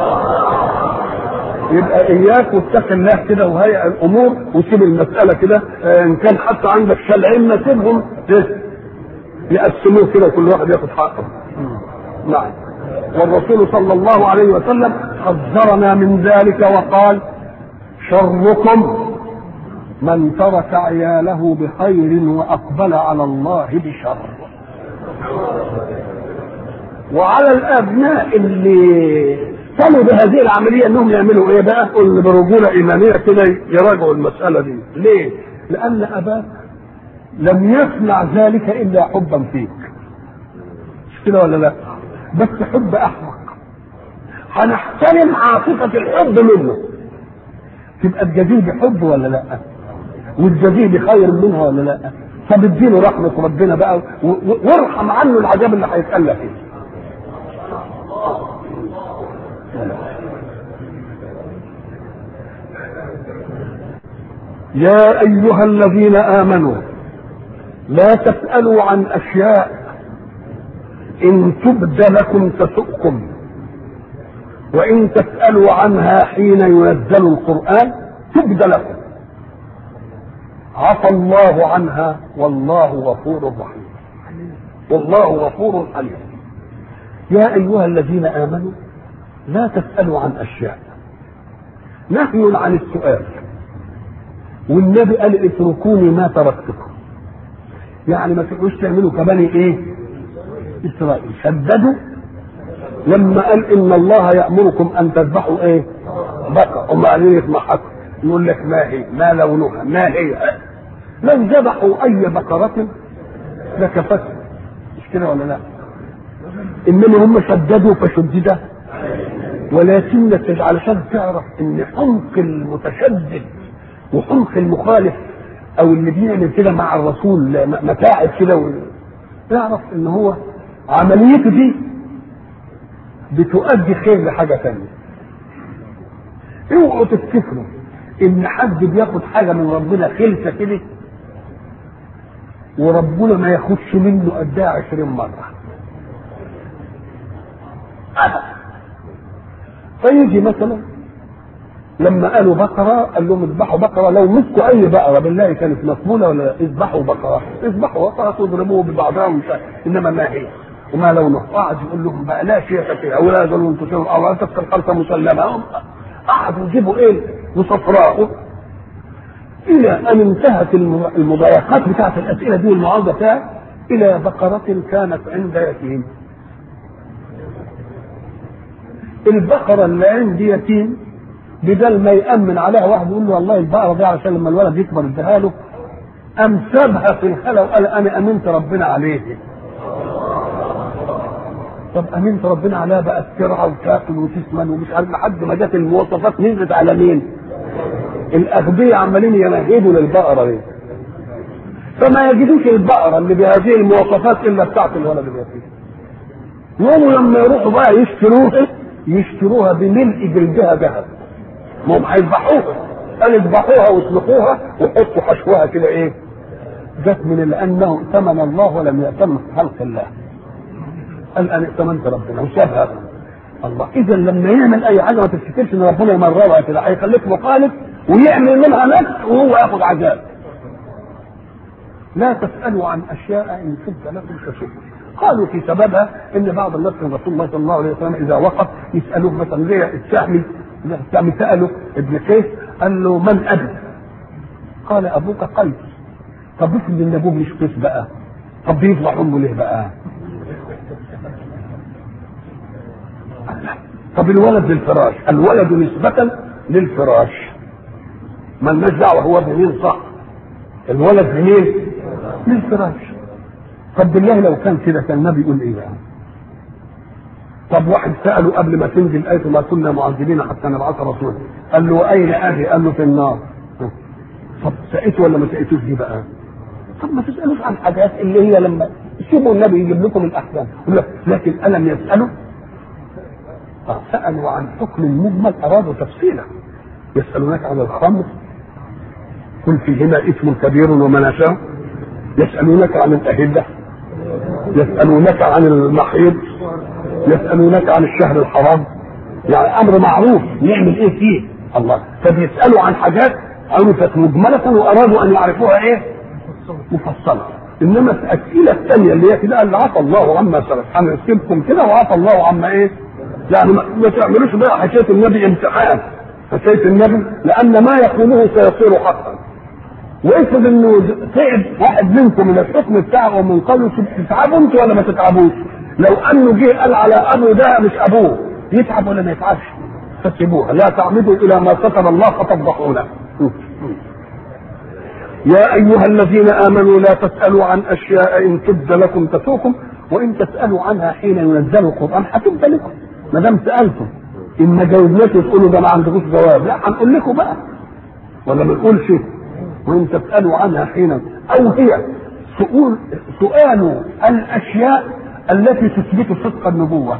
يبقى اياك واتق الله كده وهيئ الامور وسيب المساله كده آه، ان كان حتى عندك شلعين ما سيبهم إيه؟ يقسموه كده كل واحد ياخد حقه نعم والرسول صلى الله عليه وسلم حذرنا من ذلك وقال شركم من ترك عياله بخير واقبل على الله بشر وعلى الابناء اللي قاموا بهذه العمليه انهم يعملوا ايه بقى؟ قل برجوله ايمانيه كده يراجعوا المساله دي، ليه؟ لان اباك لم يصنع ذلك الا حبا فيك. مش كده ولا لا؟ بس حب احمق. هنحترم عاطفه الحب منه. تبقى الجديد بحب ولا لا؟ والجديد بخير منها ولا لا؟ فبديله رحمه ربنا بقى و- و- وارحم عنه العذاب اللي هيتألى فيه. يا ايها الذين امنوا لا تسالوا عن اشياء ان تبد لكم تسؤكم وان تسالوا عنها حين ينزل القران تبد لكم عفى الله عنها والله غفور رحيم والله غفور حليم يا ايها الذين امنوا لا تسالوا عن اشياء نهي عن السؤال والنبي قال اتركوني ما تركتكم يعني ما تقعدوش تعملوا كبني ايه اسرائيل شددوا لما قال ان الله يامركم ان تذبحوا ايه بقره هم قاعدين يسمحكم يقول لك ما هي ما لونها ما هي لو ذبحوا اي بقره لكفتهم مش كده ولا لا انما هم شددوا فشدد ولكن علشان تعرف ان حمق المتشدد وحمق المخالف او اللي بيعمل كده مع الرسول متاعب كده و... اعرف ان هو عمليته دي بتؤدي خير لحاجه ثانيه اوعوا تفتكروا ان حد بياخد حاجه من ربنا خلسه كده وربنا ما ياخدش منه قدها عشرين مره ابدا فيجي مثلا لما قالوا بقرة قال لهم اذبحوا بقرة لو مسكوا أي بقرة بالله كانت مقبولة ولا اذبحوا بقرة اذبحوا بقرة تضربوه ببعضها ومش عارف. إنما ما هي وما لونه قعد يقول لهم بقى لا شيء فيها ولا ظلم انتم او انت الخلطة مسلمة قعدوا يجيبوا ايه وصفراء الى ان انتهت الم- المضايقات بتاعت الاسئله دي والمعارضه بتاعت الى بقره كانت عند يتيم البقره اللي عند يتيم بدل ما يامن عليها واحد يقول له والله البقره دي علشان لما الولد يكبر اديها له قام سابها في الخلا وقال انا امنت ربنا عليه طب امنت ربنا عليها بقى ترعى وتاكل وتسمن ومش عارف لحد ما جت المواصفات نزلت على مين؟ الاغبياء عمالين يمهدوا للبقره دي فما يجدوش البقره اللي بهذه المواصفات الا بتاعت الولد اليتيم يوم لما يروحوا بقى يشتروها يشتروها بملء جلدها ذهب ما هم هيذبحوها قال اذبحوها واطلقوها وحطوا حشوها كده ايه جت من لانه ائتمن الله ولم يأتمن خلق الله قال انا ائتمنت ربنا وسابها الله اذا لما يعمل اي حاجه ما تفتكرش ان ربنا يمررها كده هيخليك مخالف ويعمل منها نفس وهو ياخذ عذاب لا تسالوا عن اشياء ان تبد لكم تسؤكم قالوا في سببها ان بعض الناس من رسول الله صلى الله عليه وسلم اذا وقف يسالوه مثلا زي السهمي السهمي ساله ابن كيس قال له من ابي؟ قال ابوك قيس طب افرض ان ابوه مش قيس بقى طب بيفضح امه ليه بقى؟ طب الولد للفراش الولد نسبة للفراش مالناش دعوة هو بمين صح الولد لمين؟ للفراش طب بالله لو كان كده كان النبي يقول ايه بقى؟ طب واحد سأله قبل ما تنزل آية ما كنا معذبين حتى نبعث رسولا قال له أين أبي؟ قال له في النار طب سألته ولا ما سألتوش دي بقى؟ طب ما تسألوش عن حاجات اللي هي لما سيبوا النبي يجيب لكم الأحكام لكن ألم يسألوا؟ آه سألوا عن حكم مجمل أرادوا تفصيلا يسألونك عن الخمر قل فيهما إثم كبير ومنافع يسألونك عن الأهلة يسألونك عن المحيض يسألونك عن الشهر الحرام يعني أمر معروف نعمل إيه فيه الله فبيسألوا عن حاجات عرفت مجملة وأرادوا أن يعرفوها إيه مفصلة إنما الأسئلة الثانية اللي هي كده اللي عفى الله عما سلف أنا أسئلكم كده وعفى الله عما إيه يعني ما تعملوش بقى حكاية النبي امتحان حكاية النبي لأن ما يقوله سيصير حقا وافرض انه تعب واحد منكم من الحكم بتاعه ومن قوله تتعبوا انتوا ولا ما تتعبوش لو انه جه قال على ابو ده مش ابوه يتعب ولا ما يتعبش فسيبوها لا تعمدوا الى ما كتب الله فتفضحونا يا ايها الذين امنوا لا تسالوا عن اشياء ان تبد لكم تسوكم وان تسالوا عنها حين ينزل القران هتبد لكم ما دام سالتم ان ما جاوبناش تقولوا ده ما عندكوش جواب لا هنقول لكم بقى ولا ما نقولش وان تسالوا عنها حين او هي سؤال سؤال الاشياء التي تثبت صدق النبوه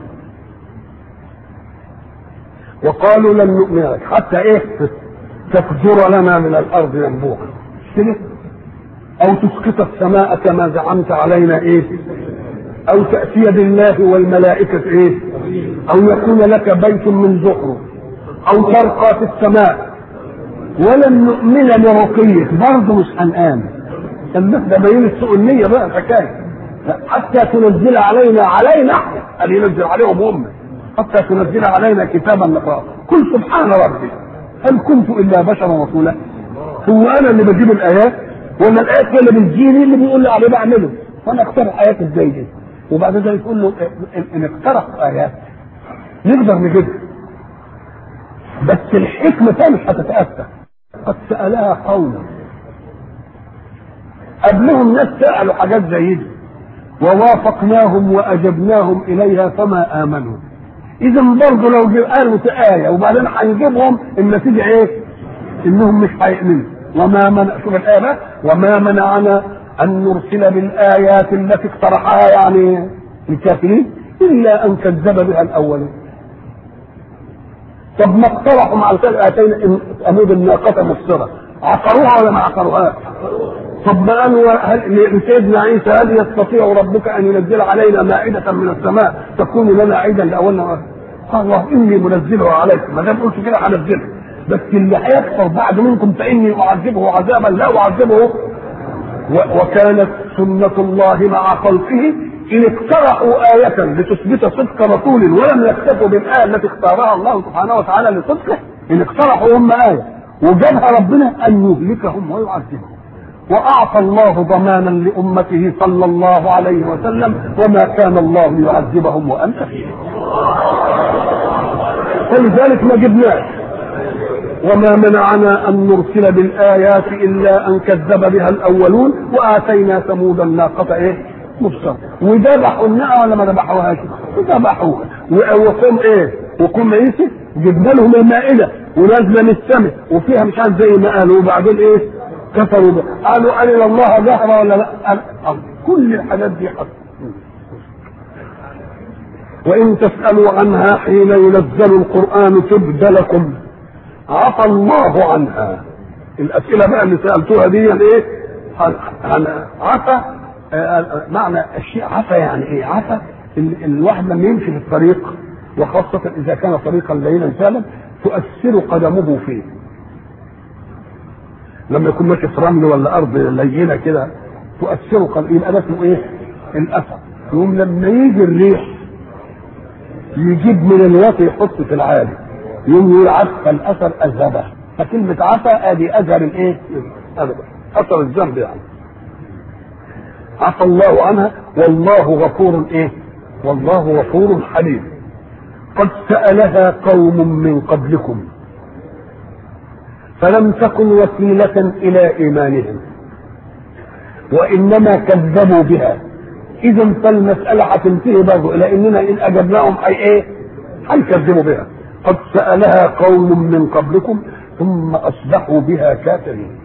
وقالوا لن نؤمن لك حتى ايه تفجر لنا من الارض ينبوعا كده او تسقط السماء كما زعمت علينا ايه او تاتي بالله والملائكه ايه او يكون لك بيت من زخرف او ترقى في السماء ولن نؤمن لرقيك برضه مش هنآمن الناس ده باين السوء النية بقى الحكاية حتى تنزل علينا علينا قال ينزل عليهم هم حتى تنزل علينا كتابا نقرأه قل سبحان ربي هل كنت إلا بشرا رسولا هو أنا اللي بجيب الآيات ولا الآيات هي اللي بتجيني اللي بيقول لي عليه بعمله فأنا اقترح آيات ازاي دي وبعد ذلك يقول له إن اقترح آيات نقدر نجيبها بس الحكمة مش هتتأثر قد سألها قوم قبلهم ناس سألوا حاجات زي دي ووافقناهم وأجبناهم إليها فما آمنوا إذا برضه لو قالوا آية وبعدين هنجيبهم النتيجة إيه؟ إنهم مش هيؤمنوا وما منع شوف الآية بقى وما منعنا أن نرسل بالآيات التي اقترحها يعني الكافرين إلا أن كذب بها الأولين طب ما اقترحوا مع اتينا امود الناقه مبصره عقروها ولا ما عقروهاش طب ما قالوا هل سيدنا عيسى هل يستطيع ربك ان ينزل علينا مائده من السماء تكون لنا عيدا لاولنا قال الله اني منزلها عليكم ما دام قلت كده هنزلها بس اللي هيكفر بعد منكم فاني اعذبه عذابا لا اعذبه وكانت سنه الله مع خلقه إن اقترحوا آية لتثبت صدق رسول ولم يكتفوا بالآية التي اختارها الله سبحانه وتعالى لصدقه إن اقترحوا هم آية وجابها ربنا أن يهلكهم ويعذبهم وأعطى الله ضمانا لأمته صلى الله عليه وسلم وما كان الله ليعذبهم وأنت فيهم فلذلك ما جبناش وما منعنا أن نرسل بالآيات إلا أن كذب بها الأولون وآتينا ثمود الناقة إيه؟ مبصر وذبحوا الناقه ولا ما ذبحوهاش؟ ذبحوها وقوم ايه؟ وقوم عيسى جبنا لهم المائده ونازله من السماء وفيها مش عارف زي ما قالوا وبعدين ايه؟ كفروا بها قالوا أرنا الله ظهر ولا لا؟ كل الحاجات دي حصل وإن تسألوا عنها حين ينزل القرآن تبد لكم عفى الله عنها الأسئلة بقى اللي سألتوها دي إيه؟ عن عفى معنى الشيء عفى يعني إيه؟ عفى الواحد لما يمشي في الطريق وخاصة إذا كان طريقا لينا سهلا تؤثر قدمه فيه لما يكون ماشي في رمل ولا أرض لينة كده تؤثر قدمه يبقى ده اسمه إيه؟ الأثر يقوم لما يجي الريح يجيب من الوطي يحط في العالي يوم يقول عفى الاثر اذهبه فكلمه عفى ادي اثر الايه؟ اثر الذنب يعني عفى الله عنها والله غفور ايه؟ والله غفور حليم قد سألها قوم من قبلكم فلم تكن وسيلة إلى إيمانهم وإنما كذبوا بها إذا فالمسألة هتنتهي برضه إلى إننا إن أجبناهم أي إيه؟ هيكذبوا بها قد سألها قوم من قبلكم ثم أصبحوا بها كافرين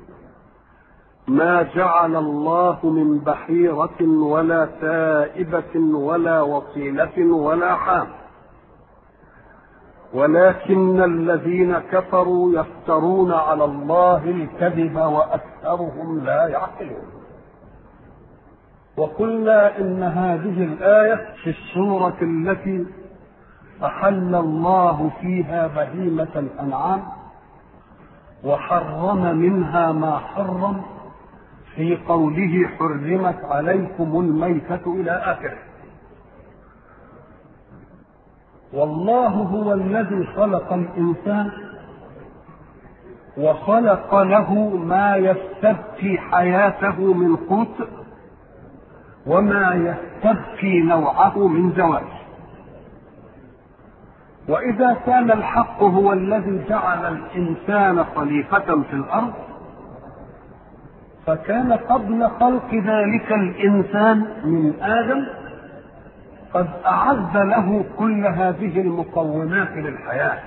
ما جعل الله من بحيرة ولا سائبة ولا وصيلة ولا حام ولكن الذين كفروا يفترون على الله الكذب وأكثرهم لا يعقلون وقلنا إن هذه الآية في السورة التي أحل الله فيها بهيمة الأنعام وحرم منها ما حرم في قوله حرمت عليكم الميتة إلى آخره والله هو الذي خلق الإنسان وخلق له ما يستبقي حياته من قوت وما يستبقي نوعه من زواج وإذا كان الحق هو الذي جعل الإنسان خليفة في الأرض فكان قبل خلق ذلك الإنسان من آدم قد أعد له كل هذه المقومات للحياة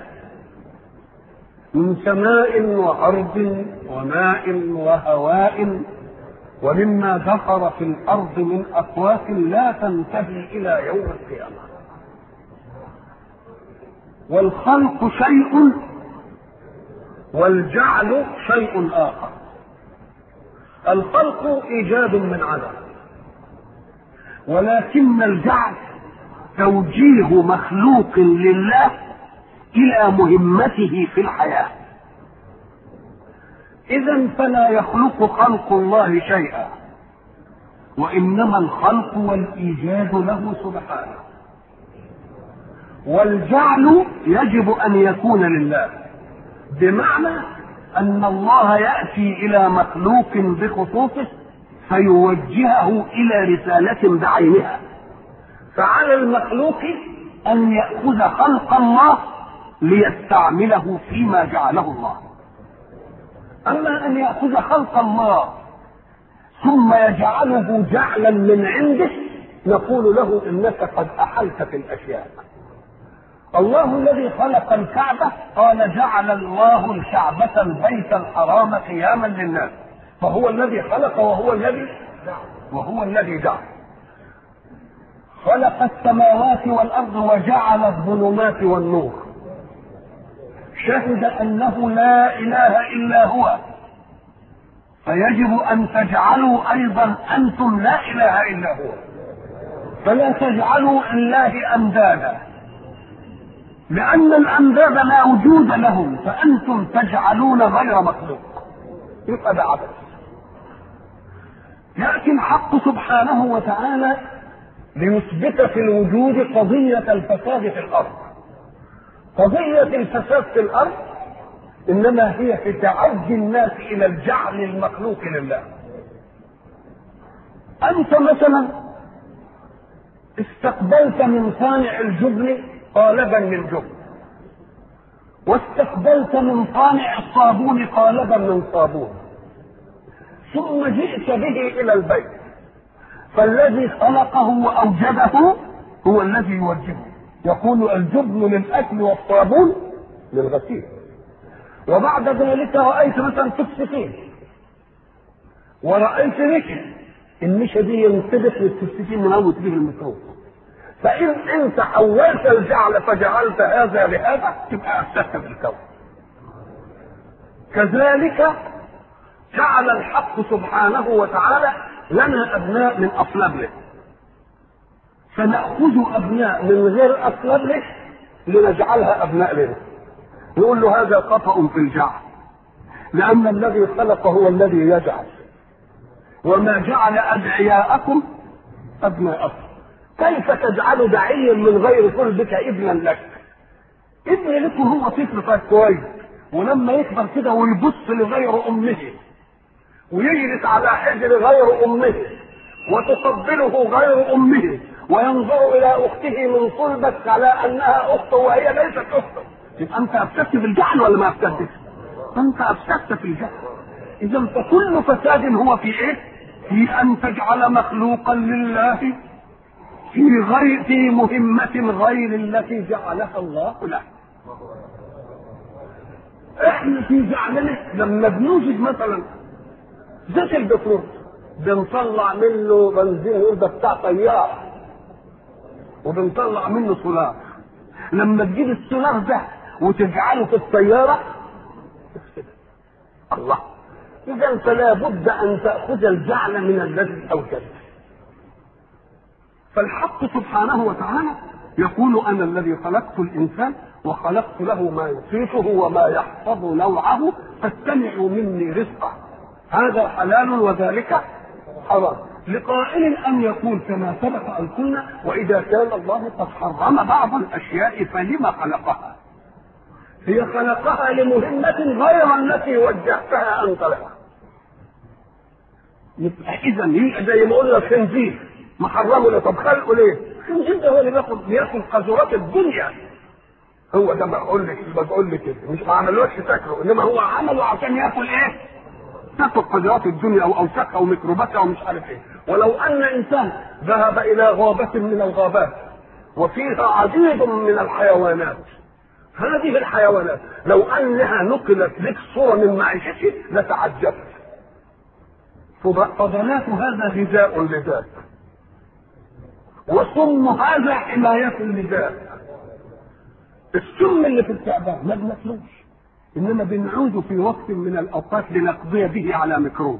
من سماء وأرض وماء وهواء ومما دخر في الأرض من أقوات لا تنتهي إلى يوم القيامة والخلق شيء والجعل شيء آخر الخلق إيجاد من عدم ولكن الجعل توجيه مخلوق لله إلى مهمته في الحياة إذا فلا يخلق خلق الله شيئا وإنما الخلق والإيجاد له سبحانه والجعل يجب ان يكون لله بمعنى ان الله ياتي الى مخلوق بخصوصه فيوجهه الى رساله بعينها فعلى المخلوق ان ياخذ خلق الله ليستعمله فيما جعله الله اما ان ياخذ خلق الله ثم يجعله جعلا من عنده نقول له انك قد احلت في الاشياء الله الذي خلق الكعبة قال جعل الله الكعبة البيت الحرام قياما للناس فهو الذي خلق وهو الذي وهو الذي جعل خلق السماوات والأرض وجعل الظلمات والنور شهد أنه لا إله إلا هو فيجب أن تجعلوا أيضا أنتم لا إله إلا هو فلا تجعلوا لله أندادا لأن الأنداد لا وجود لهم فأنتم تجعلون غير مخلوق يبقى ده عبث يأتي الحق سبحانه وتعالى ليثبت في الوجود قضية الفساد في الأرض قضية الفساد في الأرض إنما هي في تعدي الناس إلى الجعل المخلوق لله أنت مثلا استقبلت من صانع الجبن قالبا من جبن واستقبلت من صانع الصابون قالبا من صابون ثم جئت به الى البيت فالذي خلقه واوجده هو الذي يوجهه يقول الجبن للاكل والصابون للغسيل وبعد ذلك رايت مثلا تفسفين ورأيت نشا النشا دي ينطبق للتفسفين من أول به الميكروب فإن أنت حولت الجعل فجعلت هذا لهذا تبقى أفسدت بالكون كذلك جعل الحق سبحانه وتعالى لنا أبناء من أصلابه فنأخذ أبناء من غير أصلابه لنجعلها أبناء لنا يقول له هذا خطأ في الجعل لأن الذي خلق هو الذي يجعل وما جعل أدعياءكم أبناءكم كيف تجعل دعيا من غير صلبك ابنا لك ابن لكم هو طفل طيب كويس ولما يكبر كده ويبص لغير امه ويجلس على حجر غير امه وتقبله غير امه وينظر الى اخته من صلبك على انها اخته وهي ليست اخته يبقى انت افسدت في الجهل ولا ما افسدتش؟ انت افسدت في الجهل اذا فكل فساد هو في ايه؟ في ان تجعل مخلوقا لله في غير في مهمة غير التي جعلها الله له. احنا في جعلنا لما بنوجد مثلا زيت البترول بنطلع منه بنزين يقول ده بتاع طياره وبنطلع منه سولار لما تجيب السولار ده وتجعله في السياره الله اذا فلا بد ان تاخذ الجعل من الذي اوجده فالحق سبحانه وتعالى يقول انا الذي خلقت الانسان وخلقت له ما يصيفه وما يحفظ نوعه فاستمعوا مني رزقه هذا حلال وذلك حرام لقائل ان يقول كما سبق ان قلنا واذا كان الله قد حرم بعض الاشياء فلم خلقها هي خلقها لمهمة غير التي وجهتها أنت لها. يبقى إذا زي ما قلنا الخنزير محرمه له طب خلقه ليه؟ الخنزير ده هو اللي بياخد بياكل قذورات الدنيا. هو ده بقول لك بقول لك كده مش ما عملوش تاكله انما هو عمله عشان ياكل ايه؟ تاكل قذرات الدنيا او اوساخها او ميكروباتها او مش عارف ايه ولو ان انسان ذهب الى غابه من الغابات وفيها عديد من الحيوانات هذه الحيوانات لو انها نقلت لك صوره من معيشته لتعجبت فضلات هذا غذاء لذاك وسم هذا حماية لذاك السم اللي في التعبان ما بناكلوش انما بنعود في وقت من الاوقات لنقضي به على ميكروب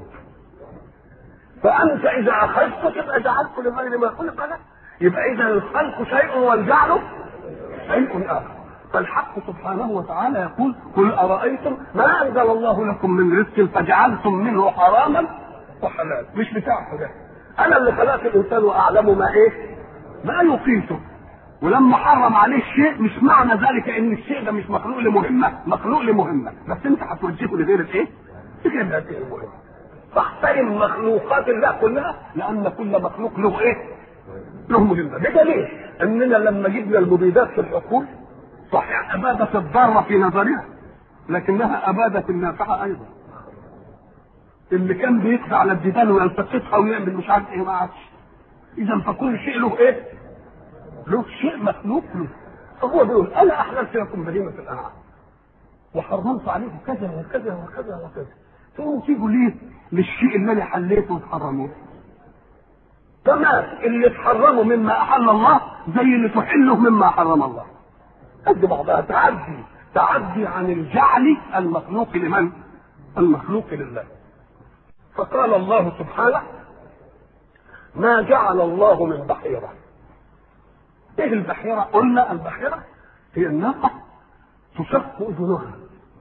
فانت اذا اخذت تبقى جعلت لغير ما خلق له يبقى اذا الخلق شيء والجعل شيء اخر فالحق سبحانه وتعالى يقول قل ارايتم ما انزل الله لكم من رزق فجعلتم منه حراما وحلال مش بتاعكم ده انا اللي خلقت الانسان واعلم ما ايه ما يقيته ولما حرم عليه الشيء مش معنى ذلك ان الشيء ده مش مخلوق لمهمه مخلوق لمهمه بس انت هتوجهه لغير الايه لغير هذه المهمه فاحترم مخلوقات الله كلها لان كل مخلوق له ايه له مهمه بدليل اننا لما جبنا المبيدات في الحقول صحيح ابادت الضاره في نظرها لكنها ابادت النافعه ايضا اللي كان بيقضي على الجبال ويلتقطها ويعمل مش عارف ايه ما عادش اذا فكل شيء له ايه له شيء مخلوق له فهو بيقول انا احللت لكم بهيمه الانعام وحرمت عليكم كذا وكذا وكذا وكذا تقوموا تيجوا ليه للشيء اللي انا حليته وتحرموه تمام اللي تحرمه مما احل الله زي اللي تحله مما حرم الله قد بعضها تعدي تعدي عن الجعل المخلوق لمن المخلوق لله فقال الله سبحانه ما جعل الله من بحيره ايه البحيره قلنا البحيره هي الناقه تشق اذنها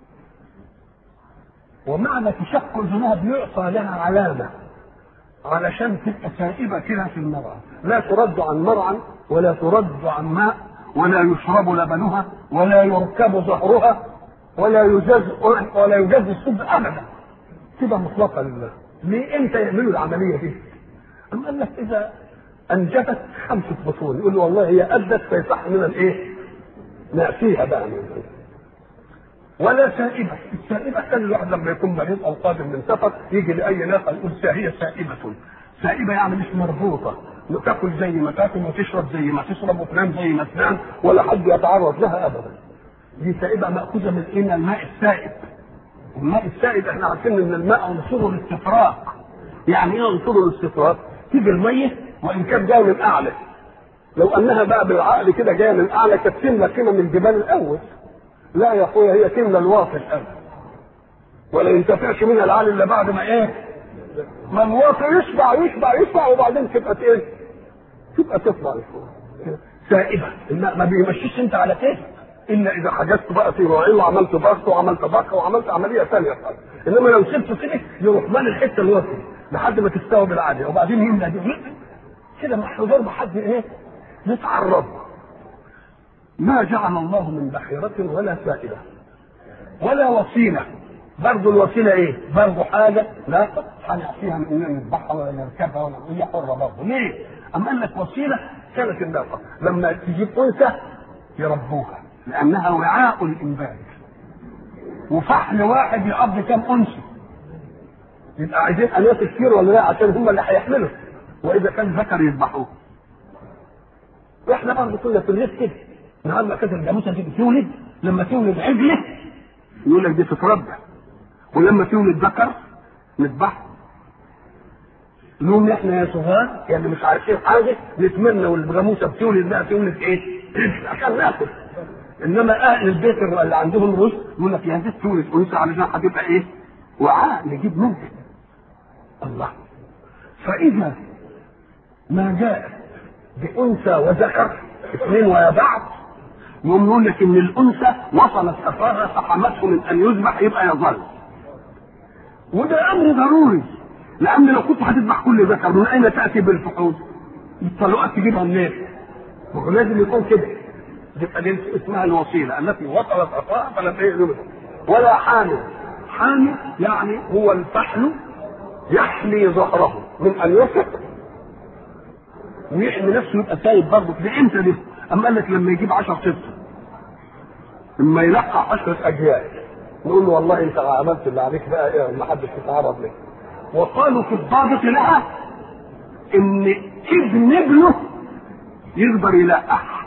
ومعنى تشق اذنها بيعطى لها علامه علشان تبقى سائبه كده في المرعى لا ترد عن مرعى ولا ترد عن ماء ولا يشرب لبنها ولا يركب ظهرها ولا يجاز ولا يجاز السب ابدا تبقى مطلقه لله ليه امتى يعملوا العمليه دي؟ أم قال لك اذا انجبت خمسه بطون يقول له والله هي ادت فيصح من الايه؟ ناتيها بقى من ولا سائبة، السائبة كان الواحد لما يكون مريض أو قادم من سفر يجي لأي ناقة يقول هي سائبة، سائبة يعني مش مربوطة، تاكل زي ما تاكل وتشرب زي ما تشرب وتنام زي ما تنام ولا حد يتعرض لها أبدا. دي سائبة مأخوذة من إيه؟ من الماء السائب. الماء السائب احنا عارفين ان الماء عنصره الاستفراغ. يعني ايه عنصره الاستفراغ؟ تيجي المية وإن كان جاي من أعلى لو انها بقى بالعقل كده جايه من اعلى كانت تملى كده من الجبال الاول لا يا اخويا هي تملى الواطي الاول ولا ينتفعش منها العقل الا بعد ما ايه ما الواطي يشبع يشبع يشبع وبعدين تبقى ايه تبقى تطلع لفوق سائبه الماء ما بيمشيش انت على كيفك الا اذا حجزت بقى في راعي وعملت ضغط وعملت ضغط وعملت عمليه ثانيه خالص انما لو سبته كده يروح مال الحته الوسطى لحد ما تستوي بالعادي وبعدين يملى دي كده محظور بحد ايه يتعرض ما جعل الله من بحيرة ولا سائلة ولا وسيلة برضه الوسيلة ايه؟ برضه حاجة لا هنعطيها من اننا نذبحها ولا نركبها ولا هي حرة برضه ليه؟ أم قال لك وسيلة كانت الناقة لما تجيب أنثى يربوها لأنها وعاء الإنبات وفحل واحد يقضي كام أنثى يبقى عايزين أناس كتير ولا لا عشان هم اللي هيحملوا وإذا كان ذكر يذبحوه واحنا برضه كنا في الريف كده نهار ما كانت الجاموسه دي بتولد لما تولد عجله يقول لك دي تتربى ولما تولد ذكر نذبحه نقوم احنا يا صغار يعني مش عارفين حاجه نتمنى والجاموسه بتولد بقى تولد ايه؟ عجل عشان ناكل انما اهل البيت اللي عندهم رشد يقول لك يا دي تولد انثى علشان هتبقى ايه؟ وعاء نجيب منها الله فاذا ما جاء بانثى وذكر اثنين ويا بعض يقوم يقول لك ان الانثى وصلت اثارها فحمته من ان يذبح يبقى يظل وده امر ضروري لان لو كنت هتذبح كل ذكر من اين تاتي بالفحول؟ الطلقات تجيبها منين؟ ما هو لازم يكون كده تبقى دي اسمها الوسيله التي وصلت اثارها فلم يذبح ولا حامل حامل يعني هو الفحل يحمي ظهره من ان يفق ويحمي نفسه يبقى سايب برضه ده امتى ده؟ اما قال لك لما يجيب 10 طفل لما يلقح 10 اجيال نقول له والله انت عملت اللي عليك بقى ايه ما حدش يتعرض لك وقالوا في الضابط لها ان ابن ابنه يقدر يلقح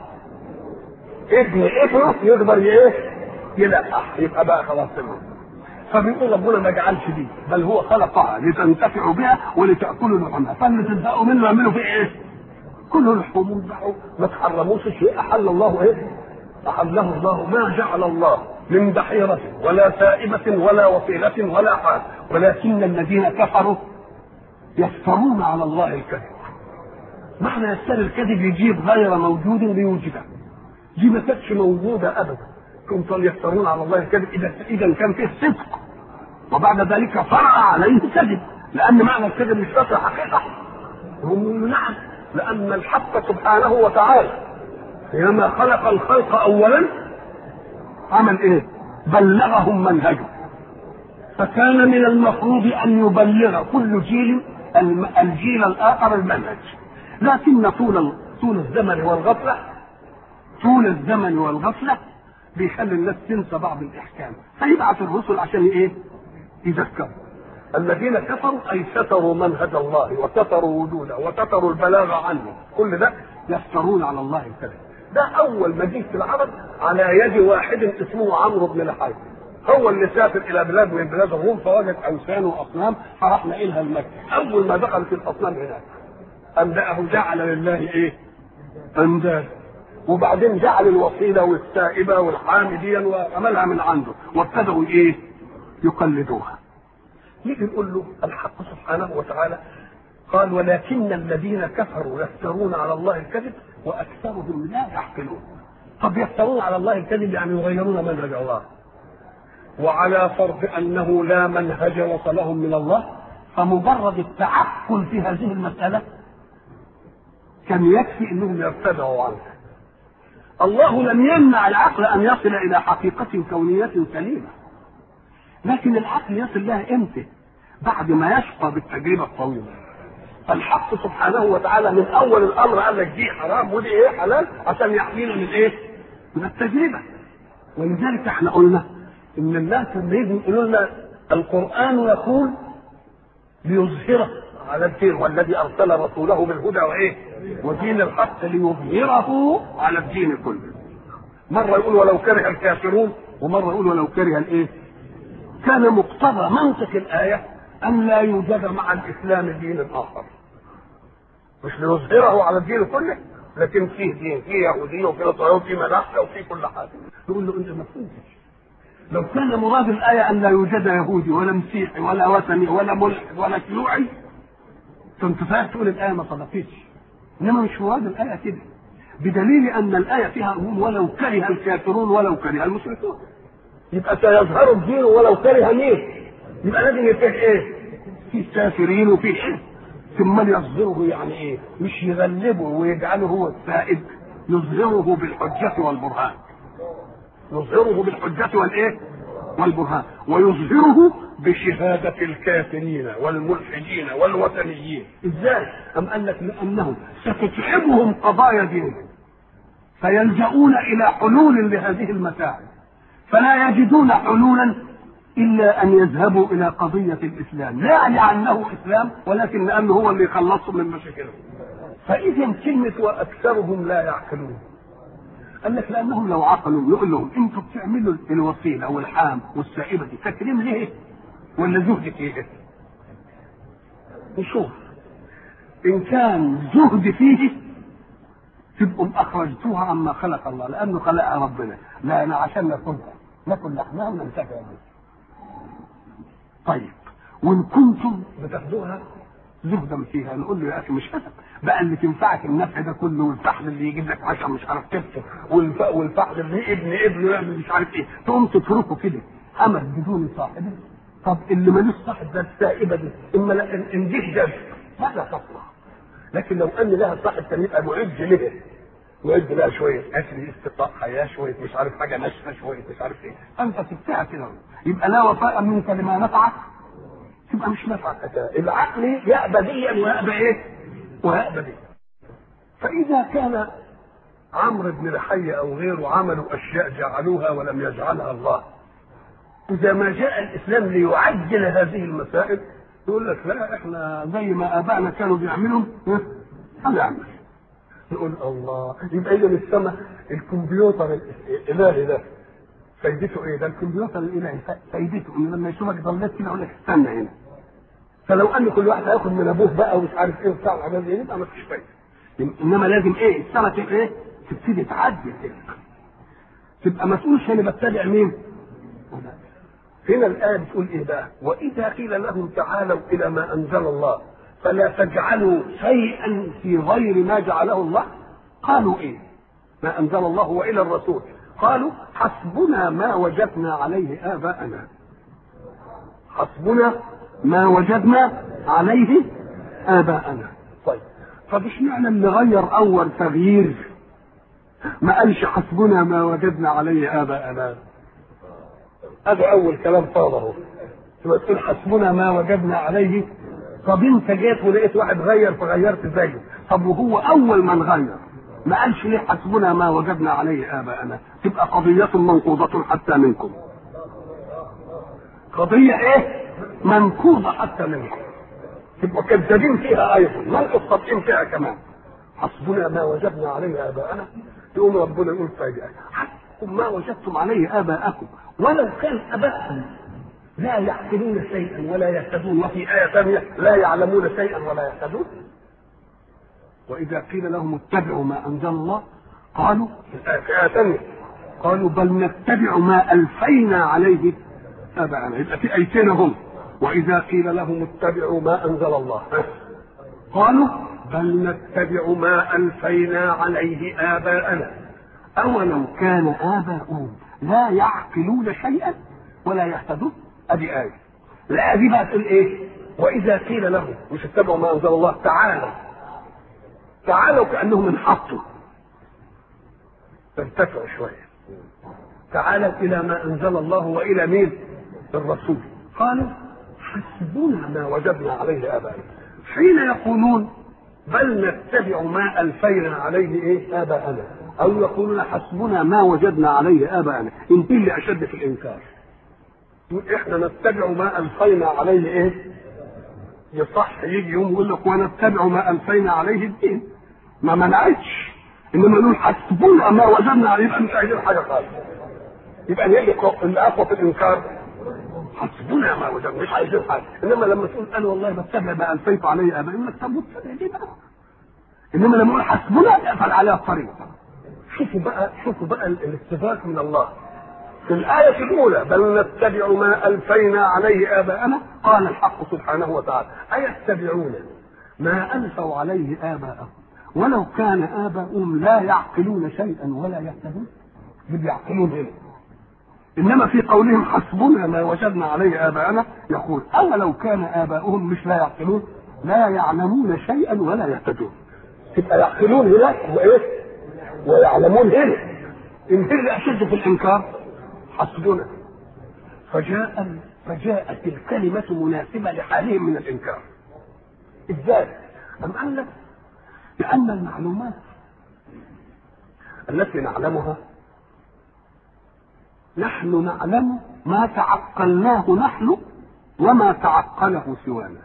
ابن ابنه يقدر ايه يلقح يبقى بقى خلاص تمام فبيقول ربنا ما جعلش دي بل هو خلقها لتنتفعوا بها ولتاكلوا لحومها فاللي تزهقوا منه يعملوا فيه ايه؟ كله لحوم يذبحوا ما تحرموش شيء احل الله ايه؟ احله الله ما جعل الله من بحيرة ولا سائبة ولا وسيلة ولا حال ولكن الذين كفروا يفترون على الله الكذب معنى يفتري الكذب يجيب غير موجود ليوجده دي ما كانتش موجودة أبدا كنت يفترون على الله الكذب إذا إذا كان فيه صدق وبعد ذلك فرع عليه كذب لأن معنى الكذب مش بس حقيقة هم نعم لأن الحق سبحانه وتعالى حينما خلق الخلق أولا عمل إيه؟ بلغهم منهجه فكان من المفروض أن يبلغ كل جيل الجيل الآخر المنهج لكن طول طول الزمن والغفلة طول الزمن والغفلة بيخلي الناس تنسى بعض الإحكام فيبعث الرسل عشان إيه؟ يذكروا الذين كفروا اي ستروا منهج الله وستروا وجوده وستروا البلاغ عنه كل ده يفترون على الله الكذب ده اول ما جه في العرب على يد واحد اسمه عمرو بن لحي هو اللي سافر الى بلاد من بلاد الروم فوجد اوثان واصنام فراح نقلها لمكه اول ما دخلت الاصنام هناك انبأه جعل لله ايه؟ انداد وبعدين جعل الوسيله والسائبه والحامديا وعملها من عنده وابتدأوا ايه؟ يقلدوها نيجي نقول له الحق سبحانه وتعالى قال ولكن الذين كفروا يفترون على الله الكذب واكثرهم لا يعقلون طب يفترون على الله الكذب يعني يغيرون منهج الله وعلى فرض انه لا منهج وصلهم من الله فمجرد التعقل في هذه المساله كان يكفي انهم يرتدعوا عنه الله لم يمنع العقل ان يصل الى حقيقه كونيه سليمه لكن العقل يصل لها امتى؟ بعد ما يشقى بالتجربه الطويله. فالحق سبحانه وتعالى من اول الامر قال لك دي حرام ودي ايه حلال عشان يحمينا من ايه؟ من التجربه. ولذلك احنا قلنا ان الناس لما يجوا يقولوا لنا القران يقول ليظهره على الدين والذي ارسل رسوله بالهدى وايه؟ ودين الحق ليظهره على الدين كله. مره يقول ولو كره الكافرون ومره يقول ولو كره الايه؟ كان مقتضى منطق الآية أن لا يوجد مع الإسلام دين آخر مش ليظهره على الدين كله لكن فيه دين فيه يهوديه وفيه نصرانيه وفيه ملاحده وفيه كل حاجه نقول له انت ما فهمتش لو كان مراد الآية أن لا يوجد يهودي ولا مسيحي ولا وثني ولا ملحد ولا شيوعي كنت فاهم تقول الآية ما صدقتش إنما مش مراد الآية كده بدليل أن الآية فيها عموم ولو كره الكافرون ولو كره المشركون يبقى سيظهر الدين ولو كره مين؟ يبقى لازم يفيه ايه؟ في كافرين وفي ايه؟ ثم يظهره يعني ايه؟ مش يغلبه ويجعله هو السائد يظهره بالحجة والبرهان يظهره بالحجة والايه؟ والبرهان ويظهره بشهادة الكافرين والملحدين والوثنيين ازاي؟ أم قال لك لأنه ستتعبهم قضايا دينهم فيلجؤون إلى حلول لهذه المتاعب فلا يجدون حلولا إلا أن يذهبوا إلى قضية الإسلام لا لأنه إسلام ولكن لأنه هو اللي يخلصهم من مشاكلهم فإذا كلمة وأكثرهم لا يعقلون قال لك لانهم لو عقلوا يقول لهم انتوا بتعملوا الوسيله والحام والسائبه دي تكريم ليه؟ ولا زهد فيه؟ نشوف ان كان زهد فيه تبقوا اخرجتوها عما خلق الله لانه خلقها ربنا لا انا عشان ناكلها ناكل لحمها وننتفع بها طيب وان كنتم بتاخدوها زهدا فيها نقول له يا اخي مش هدف بقى اللي تنفعك النفع ده كله والفحل اللي يجيب لك عشان مش عارف تفطر والف... والفحل اللي ابن ابنه يعمل مش عارف ايه تقوم تتركه كده امل بدون صاحبه طب اللي ملوش صاحب ده السائبه دي اما لا ان جه جد لا تصلح لكن لو ان لها صاحب كان يبقى معد له معد لها شويه اكل استقاء حياه شويه مش عارف حاجه ناشفه شويه مش عارف ايه انت سبتها كده يبقى لا وفاء منك لما نفعك تبقى مش نافعك العقل يأبى ديا ويأبى ايه؟ ويأبى ديا فإذا كان عمرو بن لحية أو غيره عملوا أشياء جعلوها ولم يجعلها الله إذا ما جاء الإسلام ليعجل هذه المسائل يقول لك لا احنا زي ما آبائنا كانوا بيعملوا هنعمل يقول الله يبقى إذا السماء الكمبيوتر الإلهي ده فايدته ايه؟ ده الكمبيوتر الالهي فايدته ان لما يشوفك ضليت كده يقول لك استنى هنا. فلو ان كل واحد هياخد من ابوه بقى ومش عارف ايه وبتاع وحاجات زي يبقى ما فيش فايده. انما لازم ايه؟ السنه تبقى ايه؟ تبتدي تعدي كده. تبقى ما تقولش انا بتبع مين؟ هنا الآية بتقول إيه بقى؟ وإذا قيل لهم تعالوا إلى ما أنزل الله فلا تجعلوا شيئا في غير ما جعله الله قالوا إيه؟ ما أنزل الله وإلى الرسول قالوا حسبنا ما وجدنا عليه آباءنا حسبنا ما وجدنا عليه آباءنا طيب طب اشمعنى اللي غير أول تغيير ما قالش حسبنا ما وجدنا عليه آباءنا هذا أول كلام فاضه تبقى تقول حسبنا ما وجدنا عليه طب انت جيت ولقيت واحد غير فغيرت زيه طب وهو أول من غير ما قالش ليه حسبنا ما وجدنا عليه اباءنا تبقى قضية منقوضة حتى منكم قضية ايه منقوضة حتى منكم تبقوا كذابين فيها ايضا منقص صادقين فيها كمان حسبنا ما وجدنا عليه اباءنا يقوم ربنا يقول فجأة حسبكم ما وجدتم عليه اباءكم ولو كان اباءكم لا يعقلون شيئا ولا يهتدون وفي آية ثانية لا يعلمون شيئا ولا يهتدون وإذا قيل لهم اتبعوا ما أنزل الله قالوا في آية ثانية قالوا بل نتبع ما ألفينا عليه آباءنا يبقى في آيتين هم وإذا قيل لهم اتبعوا ما أنزل الله قالوا بل نتبع ما ألفينا عليه آباءنا أولو كان آباؤهم لا يعقلون شيئا ولا يهتدون أدي آية لا دي بقى تقول إيه وإذا قيل لهم مش اتبعوا ما أنزل الله تعالوا تعالوا كانهم انحطوا ارتفعوا شويه تعالوا الى ما انزل الله والى مين الرسول قالوا حسبنا ما وجدنا عليه اباءنا حين يقولون بل نتبع ما الفينا عليه ايه اباءنا او يقولون حسبنا ما وجدنا عليه اباءنا انت اللي اشد في الانكار احنا نتبع ما الفينا عليه ايه يصح يجي يوم يقول لك ونتبع ما الفينا عليه الدين ما منعتش انما نقول حسبونا ما وجدنا عليه يبقى مش عايزين حاجه خالص يبقى هي اللي اقوى في الانكار حسبونا ما وجدنا مش عايزين حاجه انما لما تقول انا والله بتبع ما الفيت عليه ابائي يقول لك طب وتتبع ليه بقى؟ انما لما يقول حسبنا يقفل عليها الطريق شوفوا بقى شوفوا بقى الاستفاق من الله في الآية الأولى بل نتبع ما ألفينا عليه آباءنا قال الحق سبحانه وتعالى أيتبعون ما ألفوا عليه آباءهم ولو كان آباؤهم لا يعقلون شيئا ولا يهتدون اللي يعقلون هنا انما في قولهم حسبنا ما وجدنا عليه اباءنا يقول اولو كان اباؤهم مش لا يعقلون لا يعلمون شيئا ولا يهتدون تبقى يعقلون هناك وايه ويعلمون هنا ان اللي اشد في الانكار حسبنا فجاء فجاءت الكلمة مناسبة لحالهم من الإنكار. إزاي؟ أم قال لك لأن المعلومات التي نعلمها نحن نعلم ما تعقلناه نحن وما تعقله سوانا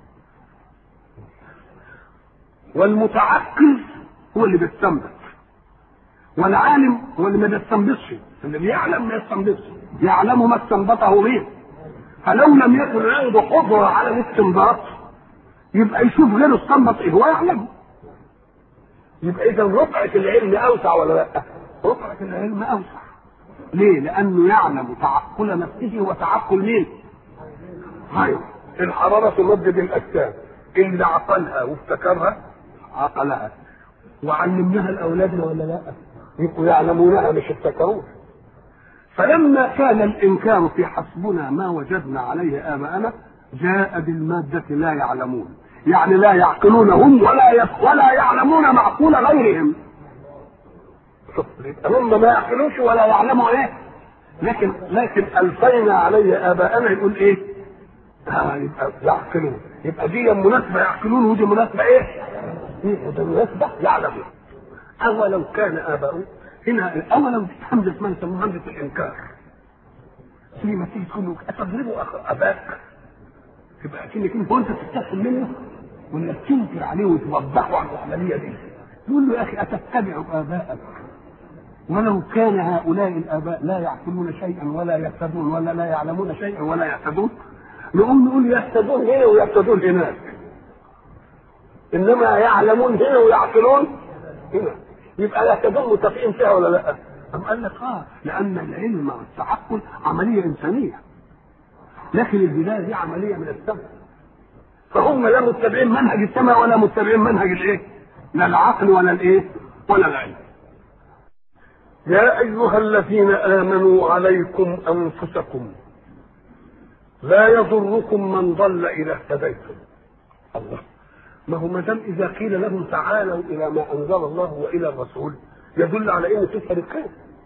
والمتعقل هو اللي بيستنبط والعالم هو اللي ما بيستنبطش اللي بيعلم ما يستنبطش يعلم ما استنبطه مين فلو لم يكن عنده قدرة على الاستنباط يبقى يشوف غيره استنبط ايه هو يعلم يبقى اذا رقعة العلم اوسع ولا لا؟ رقعة العلم اوسع ليه؟ لأنه يعلم تعقل نفسه وتعقل مين؟ هاي الحرارة تمدد الأجسام اللي عقلها وافتكرها عقلها وعلمناها لأولادنا ولا لا؟ يبقوا يعلمونها مش افتكروها فلما كان الإنكار في حسبنا ما وجدنا عليه آباءنا جاء بالمادة لا يعلمون يعني لا يعقلون هم ولا يف ولا يعلمون معقول غيرهم هم ما يعقلوش ولا يعلموا ايه لكن لكن الفينا عليه اباءنا يقول ايه آه يبقى يعقلون يبقى دي مناسبه يعقلون ودي مناسبه ايه؟ ايه ده مناسبه يعلمون اولو كان اباؤهم هنا اولو دي همزه اسمها يسموها همزه الانكار في ما تيجي تقول له اتضربوا أخ- اباك تبقى كأنك انت وانت تستحسن منه ولا تنكر عليه وتوضحه عن العمليه دي تقول له يا اخي اتتبع اباءك ولو كان هؤلاء الاباء لا يعقلون شيئا ولا يهتدون ولا لا يعلمون شيئا ولا يهتدون نقوم نقول يهتدون هنا ويهتدون هناك انما يعلمون هنا ويعقلون هنا يبقى يهتدون متفقين فيها ولا لا؟ أم قال لك اه لان العلم والتعقل عمليه انسانيه لكن البدايه دي عمليه من السماء فهم لا متبعين منهج السماء ولا متبعين منهج الايه؟ لا العقل ولا الايه؟ ولا العلم يا أيها الذين آمنوا عليكم أنفسكم لا يضركم من ضل إذا اهتديتم الله ما هو ما دام إذا قيل لهم تعالوا إلى ما أنزل الله وإلى الرسول يدل على إن في فريقين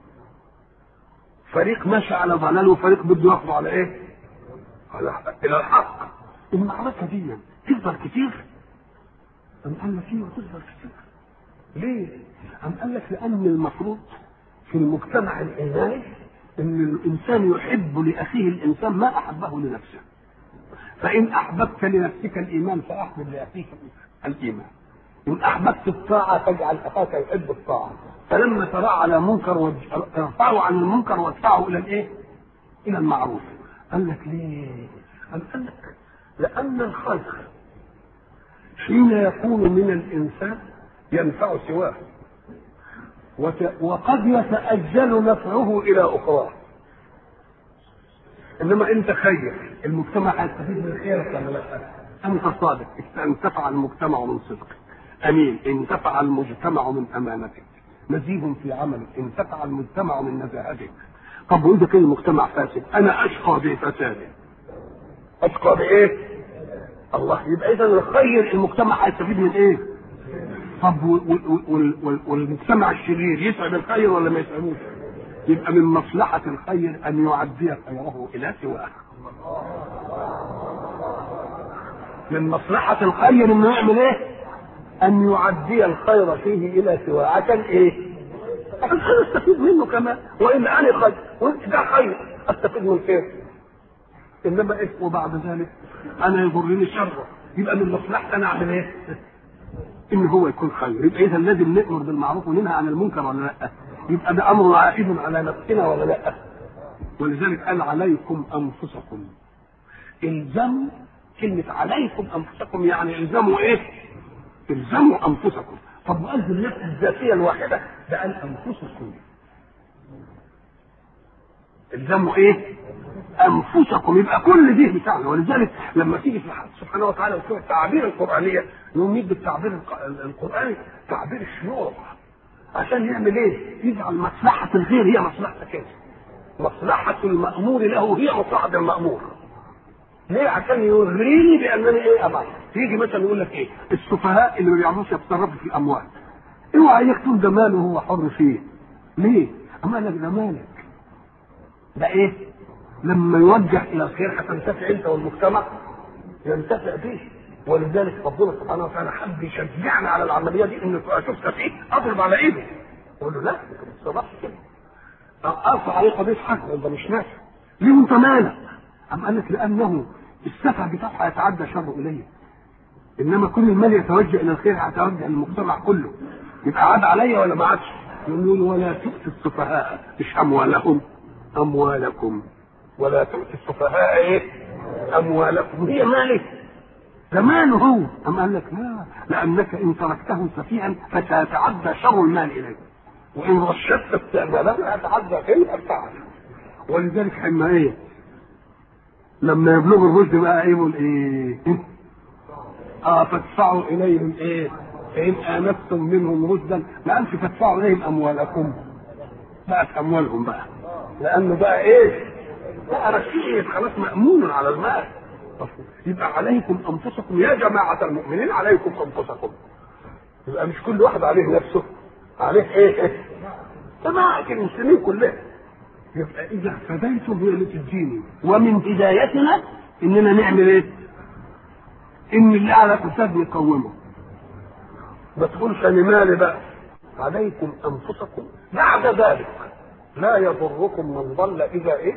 فريق ماشي على ضلال وفريق بده ياخذ على إيه؟ على إلى الحق المعركة دي تفضل كتير أم قال لك ايوه تفضل كتير ليه؟ أم قال لك لأن المفروض في المجتمع الإيماني أن الإنسان يحب لأخيه الإنسان ما أحبه لنفسه فإن أحببت لنفسك الإيمان فأحبب لأخيك الإيمان إن أحببت الطاعة فاجعل أخاك يحب الطاعة فلما ترى على منكر وج- ارفعه عن المنكر وادفعه إلى الإيه؟ إلى المعروف قال لك ليه؟ قال لك لأن الخير حين يكون من الإنسان ينفع سواه وت- وقد يتأجل نفعه إلى أخرى إنما أنت خير المجتمع هيستفيد من خيرك ولا لا؟ أنت صادق انتفع المجتمع من صدقك أمين انتفع المجتمع من أمانتك نزيه في عملك انتفع المجتمع من نزاهتك طب وإذا كان المجتمع فاسد أنا أشقى بفساده أشقى بإيه؟ الله يبقى إذا الخير المجتمع هيستفيد من إيه؟ طب وال- وال- وال- وال- والمجتمع الشرير يسعد الخير ولا ما يسعدوش؟ يبقى من مصلحة الخير أن يعدي خيره إلى سواه. من مصلحة الخير إنه يعمل إيه؟ أن يعدي الخير فيه إلى سواه عشان إيه؟ عشان أنا أستفيد منه كمان وإن أنا خير وأنت ده خير أستفيد من خير إنما إيه وبعد ذلك أنا يضرني شره يبقى من مصلحتي أنا أعمل إيه؟ ان هو يكون خير يبقى اذا لازم نامر بالمعروف وننهى عن المنكر ولا لا يبقى ده امر عائد على نفسنا ولا لا ولذلك قال عليكم انفسكم الزموا كلمة عليكم انفسكم يعني الزموا ايه؟ الزموا انفسكم طب وقال النفس الذاتيه الواحده ده قال انفسكم الزموا ايه؟ انفسكم يبقى كل دي بتاعنا ولذلك لما تيجي في الحق سبحانه وتعالى وتشوف التعابير القرانيه يقوم يدي التعبير الق- القراني تعبير الشيوع عشان يعمل ايه؟ يجعل مصلحه الغير هي مصلحتك انت مصلحه المامور له هي مصلحه المامور ليه؟ عشان يغريني بانني ايه ابعد يجي مثلا يقول لك ايه؟ السفهاء اللي ما بيعرفوش يتصرفوا في الاموال اوعى يكتب ده ماله هو حر فيه ليه؟ اما لك ده مالك ده ايه؟ لما يوجه الى الخير هتنتفع انت والمجتمع ينتفع به ولذلك ربنا سبحانه وتعالى حب يشجعنا على العمليه دي انك اشوف فيه اضرب على ايده اقول له لا انت ما تتصرفش كده ارفع عليه قضيه حق ده مش نافع ليه وانت مالك؟ أم قال لك لانه السفه بتاعه هيتعدى شره اليه انما كل المال يتوجه الى الخير هيتوجه للمجتمع كله يبقى عاد عليا ولا ما عادش يقول ولا تؤتوا السفهاء مش اموالهم اموالكم ولا تؤتوا السفهاء ايه اموالكم هي مالك زمان هو أم قال لك لا لأنك إن تركته سفيها فسيتعدى شر المال إليك وإن رشدت استعماله يتعدى فين الفعل ولذلك حما إيه لما يبلغ الرشد بقى إيه يقول إيه اه فادفعوا اليهم ايه؟ فان انستم منهم رشدا ما قالش فادفعوا اليهم اموالكم بقت اموالهم بقى لانه بقى ايه؟ بقى رشيد خلاص مامون على المال يبقى عليكم انفسكم يا جماعه المؤمنين عليكم انفسكم يبقى مش كل واحد عليه نفسه عليه ايه؟ جماعه المسلمين كلهم يبقى اذا اهتديتم هي اللي تديني ومن هدايتنا اننا نعمل ايه؟ ان اللي على كتاب يقومه ما تقولش انا مالي بقى عليكم انفسكم بعد ذلك لا يضركم من ضل اذا ايه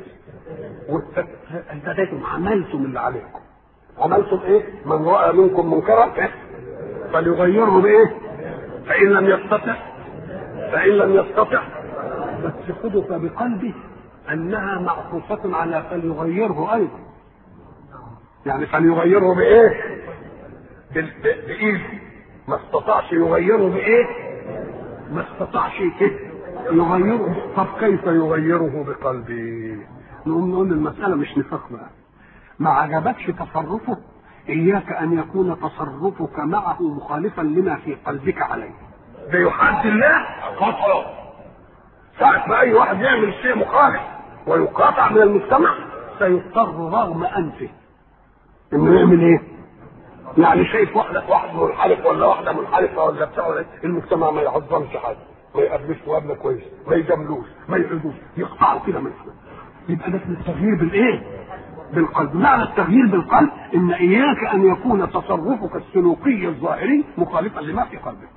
اهتديتم عملتم اللي عليكم عملتم ايه من راى منكم منكرا إيه؟ فليغيره بايه فان لم يستطع فان لم يستطع بس خذوا فبقلبه انها معطوفه على فليغيره ايضا يعني فليغيره بايه بال- ب- بايده ما استطاعش يغيره بايه ما استطاعش ايه يغيره طب كيف يغيره بقلبه نقوم نقول المسألة مش نفاق بقى ما عجبكش تصرفه إياك أن يكون تصرفك معه مخالفا لما في قلبك عليه ده يحد الله قطعه ساعة ما أي واحد يعمل شيء مخالف ويقاطع من المجتمع سيضطر رغم أنفه إنه يعمل إيه؟ يعني شايف واحدة واحد منحرف ولا واحدة منحرفة ولا بتاع ولا المجتمع ما يعظمش حد ما يقابلوش مقابلة كويس ما يجاملوش ما يعيدوش يقطعوا كده من حد. يبقى ده اسمه التغيير بالايه؟ بالقلب معنى التغيير بالقلب ان اياك ان يكون تصرفك السلوكي الظاهري مخالفا لما في قلبك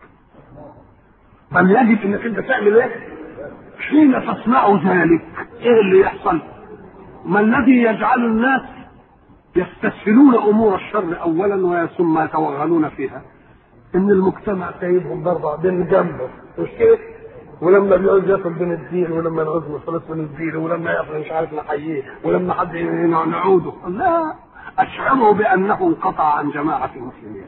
بل يجب انك انت تعمل ايه؟ حين تصنع ذلك ايه اللي يحصل؟ ما الذي يجعل الناس يستسهلون امور الشر اولا ثم يتوغلون فيها ان المجتمع سايبهم برضه بين جنبه مش كده ولما بيعوز ياكل بنديله ولما نعوز فلوس بنديله ولما ياكل مش عارف نحييه ولما حد نعوده لا اشعره بانه انقطع عن جماعه المسلمين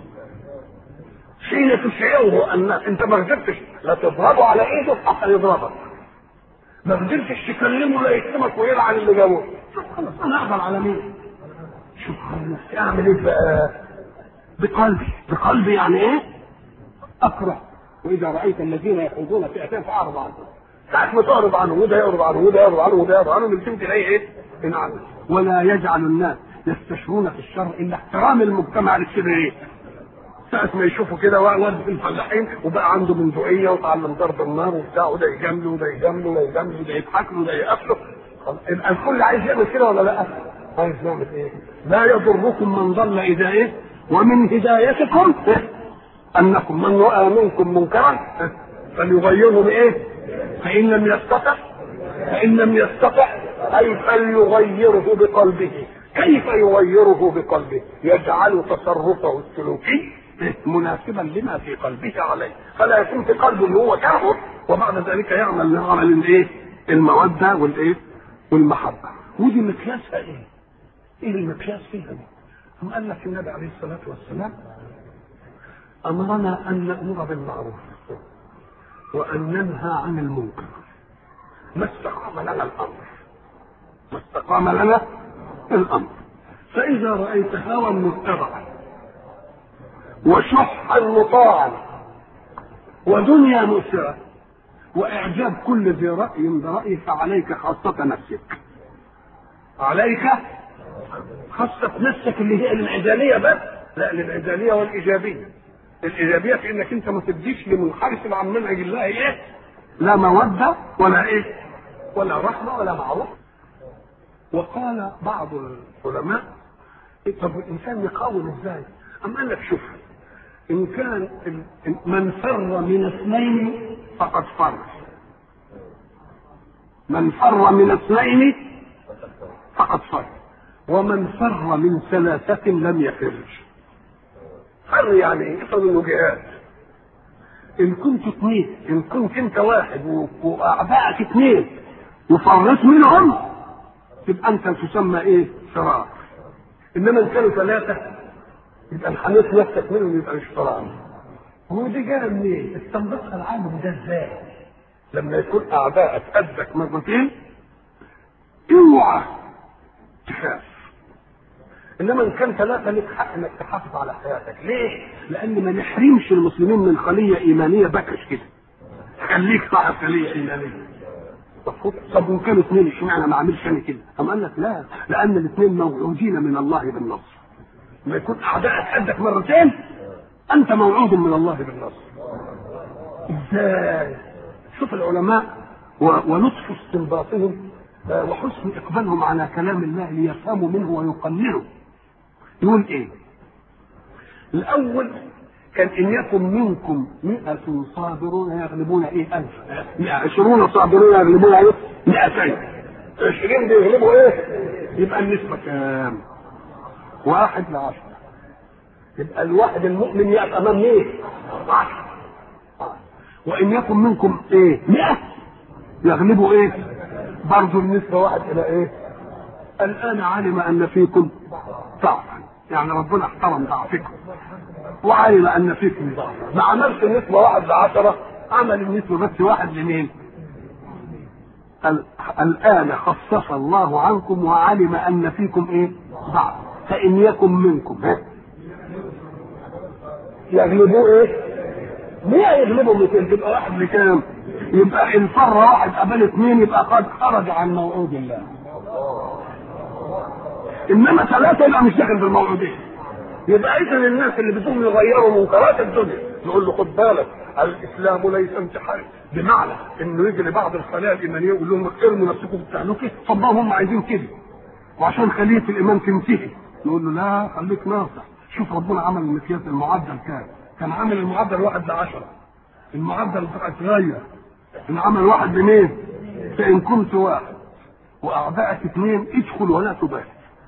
حين تشعره ان انت ما قدرتش لا تضربه على ايده حتى يضربك ما قدرتش تكلمه لا يشتمك ويلعن اللي جابوه خلاص انا اقبل على مين شوف نفسي اعمل ايه بقى بقلبي بقلبي يعني ايه اكره واذا رايت الذين يخوضون في اتان فاعرض عنهم ساعة ما تعرض عنه وده يعرض عنه وده يعرض عنه وده يعرض عنه من تلاقي ايه؟ انعم ولا يجعل الناس يستشرون في الشر الا احترام المجتمع للشرير ساعة ما يشوفوا كده ولد في الفلاحين وبقى عنده بندقية وتعلم ضرب النار وبتاع وده يجامله وده يجامله وده يجامله وده يضحك له وده يقفله يبقى الكل عايز يعمل كده ولا لا؟ عايز يعمل ايه؟ لا يضركم من ضل اذا ايه؟ ومن هدايتكم إيه؟ انكم من راى منكم منكرا إيه؟ فليغيره بايه؟ فان لم يستطع فان لم يستطع اي فليغيره بقلبه كيف يغيره بقلبه؟ يجعل تصرفه السلوكي مناسبا لما في قلبه عليه فلا يكون في قلبه اللي هو كافر وبعد ذلك يعمل عمل الايه؟ الموده والايه؟ والمحبه ودي مقياسها ايه؟ ايه المقياس فيها دي؟ أم قال لك النبي عليه الصلاه والسلام أمرنا أن نأمر بالمعروف وأن ننهى عن المنكر ما استقام لنا الأمر ما استقام لنا الأمر فإذا رأيت هوى متبعا وشحا مطاعا ودنيا مسرة وإعجاب كل ذي رأي برأيه فعليك خاصة نفسك عليك خاصة نفسك اللي هي الانعزالية بس لا الانعزالية والإيجابية الإيجابية في إنك أنت ما تديش لمنحرف عن منهج الله إيه لا مودة ولا إيه ولا رحمة ولا معروف وقال بعض العلماء إيه طب الإنسان يقاوم إزاي؟ أم قال لك شوف إن كان من فر من اثنين فقد فر من فر من اثنين فقد فر ومن فر من ثلاثة لم يفر فر يعني ايه؟ افرض انه جهاد ان كنت اثنين ان كنت انت واحد واعدائك اثنين وفرت منهم تبقى انت تسمى ايه؟ فرار انما ان كانوا ثلاثة يبقى انحنيت نفسك منهم يبقى مش فرار هو دي جايه منين؟ استنبطها العالم ده ازاي؟ لما يكون اعدائك قدك مرتين اوعى تخاف انما ان كان ثلاثه لك حق انك تحافظ على حياتك ليه؟ لان ما نحرمش المسلمين من خليه ايمانيه بكش كده خليك صاحب خليه ايمانيه مفهوم؟ طب وان كانوا اثنين اشمعنى ما اعملش انا كده؟ قام قال لك لا لان الاثنين موعودين من الله بالنصر ما يكون اعدائك قدك مرتين انت موعود من الله بالنصر ازاي؟ شوف العلماء ولطف استنباطهم وحسن اقبالهم على كلام الله ليفهموا منه ويقننوا يقول ايه الاول كان ان يكن منكم مئة صابرون يغلبون ايه الف عشرون صابرون يغلبون ايه مئتين عشرين بيغلبوا ايه يبقى النسبة كام واحد لعشرة يبقى الواحد المؤمن يقف امام مين عشرة وان يكن منكم ايه مئة يغلبوا ايه برضه النسبة واحد إلى إيه؟ الآن علم أن فيكم ضعفا، يعني ربنا احترم ضعفكم. وعلم أن فيكم ضعفا، ما عملش النسبة واحد لعشرة، عمل النسبة بس واحد لمين؟ الآن خصص الله عنكم وعلم أن فيكم إيه؟ ضعف، فإن يكن منكم ها؟ يغلبوا إيه؟ 100 يغلبوا 200 تبقى واحد لكام؟ يبقى ان فر واحد قبل اثنين يبقى قد خرج عن موعود الله انما ثلاثه يبقى مش داخل بالموعودين يبقى اذا الناس اللي بدهم يغيروا منكرات الدنيا نقول له خد بالك الاسلام ليس امتحان بمعنى انه يجي لبعض الخلايا الايمانيه ويقول لهم ارموا نفسكم في التهلكه طب هم عايزين كده وعشان خليه الايمان تنتهي نقول له لا خليك ناصح شوف ربنا عمل المقياس المعدل كام كان عامل المعدل واحد لعشرة المعدل اتغير العمل واحد بمين فإن كنت واحد وأعدائك اثنين ادخل ولا تبالي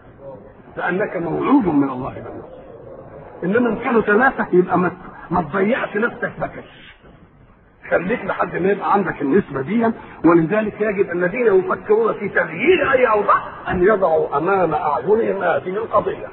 لأنك موعود من الله بالنصر إنما إن كانوا ثلاثة يبقى ما ما تضيعش نفسك بكش خليك لحد ما يبقى عندك النسبة دي ولذلك يجب الذين يفكرون في تغيير أي أوضاع أن يضعوا أمام أعينهم هذه القضية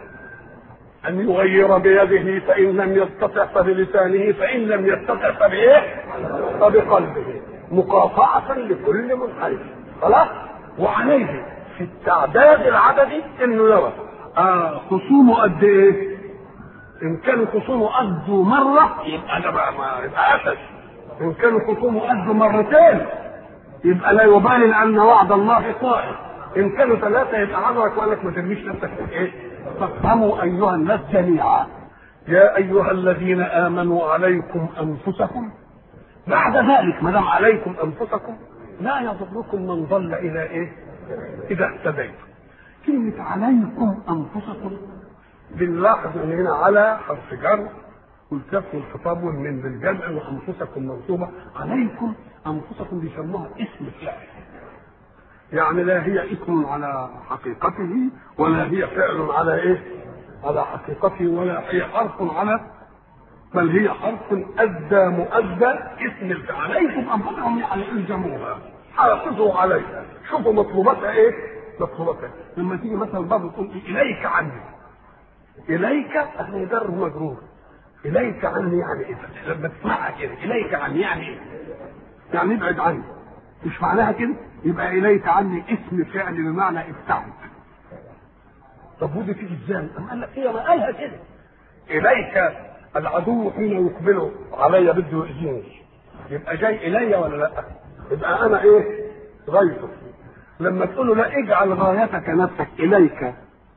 أن يغير بيده فإن لم يستطع فبلسانه فإن لم يستطع فبإيه؟ فبقلبه مقاطعة لكل منحرف خلاص وعليه في التعداد العددي انه يرى آه خصومه قد ايه؟ ان كانوا خصومه قدوا مرة يبقى ده بقى ما يبقى اسد ان كانوا خصومه قدوا مرتين يبقى لا يبالي لان وعد الله قائم ان كانوا ثلاثة يبقى عذرك وقال لك ما ترميش نفسك في ايه؟ فافهموا ايها الناس جميعا يا ايها الذين امنوا عليكم انفسكم بعد ذلك ما دام عليكم انفسكم لا يضركم من ضل الى ايه؟ اذا اهتديتم. كلمة عليكم انفسكم بنلاحظ ان هنا على حرف جر والكاف والخطاب والمن بالجمع وانفسكم منصوبة عليكم انفسكم بيسموها اسم فعل. يعني لا هي اسم على حقيقته ولا هي فعل على ايه؟ على حقيقته ولا هي حرف على بل هي حرف ادى مؤدى اسم الفعل عليكم انفسكم يعني الزموها حافظوا عليها شوفوا مطلوباتها ايه؟ مطلوباتها لما تيجي مثلا برضه تقول اليك عني اليك اهل جر مجرور اليك عني يعني ايه لما تسمعها كده اليك عني يعني ايه يعني ابعد عني مش معناها كده يبقى اليك عني اسم فعل بمعنى ابتعد طب ودي تيجي ازاي؟ أم قال لك هي ما قالها كده اليك العدو حين يقبله علي بده يؤذيني يبقى جاي الي ولا لا؟ يبقى انا ايه؟ غايته لما تقول له لا اجعل غايتك نفسك اليك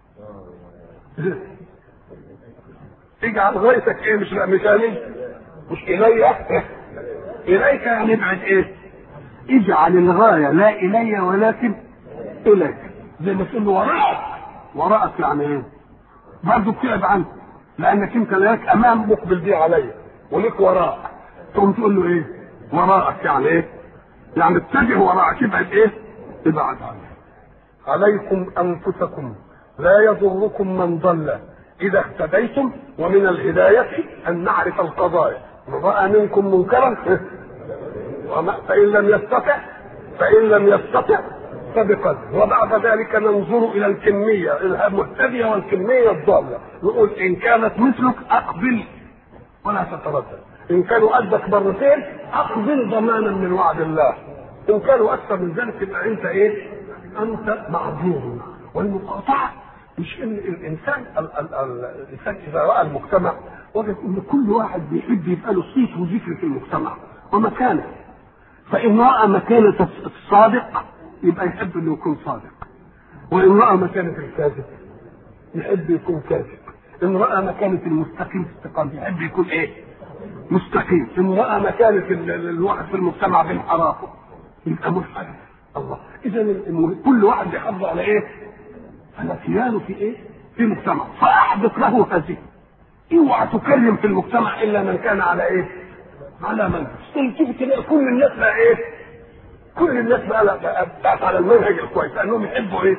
اجعل غايتك ايه مش مش أنا مش الي اليك يعني ابعد ايه؟ اجعل الغايه لا الي ولكن اليك زي ما تقول له وراءك وراءك يعني ايه؟ برضه بتبعد عنه لانك انت لك امام مقبل بيه عليا وليك وراء تقوم تقول له ايه؟ وراءك يعني ايه؟ يعني اتجه وراءك ابعد ايه؟ ابعد عنه عليكم انفسكم لا يضركم من ضل اذا اهتديتم ومن الهدايه ان نعرف القضايا من راى منكم منكرا وما فان لم يستطع فان لم يستطع فبقدر وبعد ذلك ننظر الى الكميه المهتديه والكميه الضاله نقول ان كانت مثلك اقبل ولا تتردد ان كانوا قدك مرتين اقبل ضمانا من وعد الله ان كانوا اكثر من ذلك يبقى انت ايه انت معذور والمقاطعه مش ان الانسان ال ال ال الانسان اذا راى المجتمع وجد ان كل واحد بيحب يبقى له صيت وذكر في المجتمع ومكانه فان راى مكانه الصادق يبقى يحب انه يكون صادق وان راى مكانه الكاذب يحب يكون كاذب ان راى مكانه المستقيم في استقامه يحب يكون ايه مستقيم ان راى مكانه الواحد في المجتمع بانحرافه يبقى منحرف الله اذا كل واحد بيحافظ على ايه على كيانه في ايه في مجتمع فاحدث له هذه اوعى تكرم في المجتمع الا من كان على ايه على منهج تيجي تلاقي كل الناس بقى ايه كل الناس بقى بقت على المنهج الكويس لانهم يحبوا ايه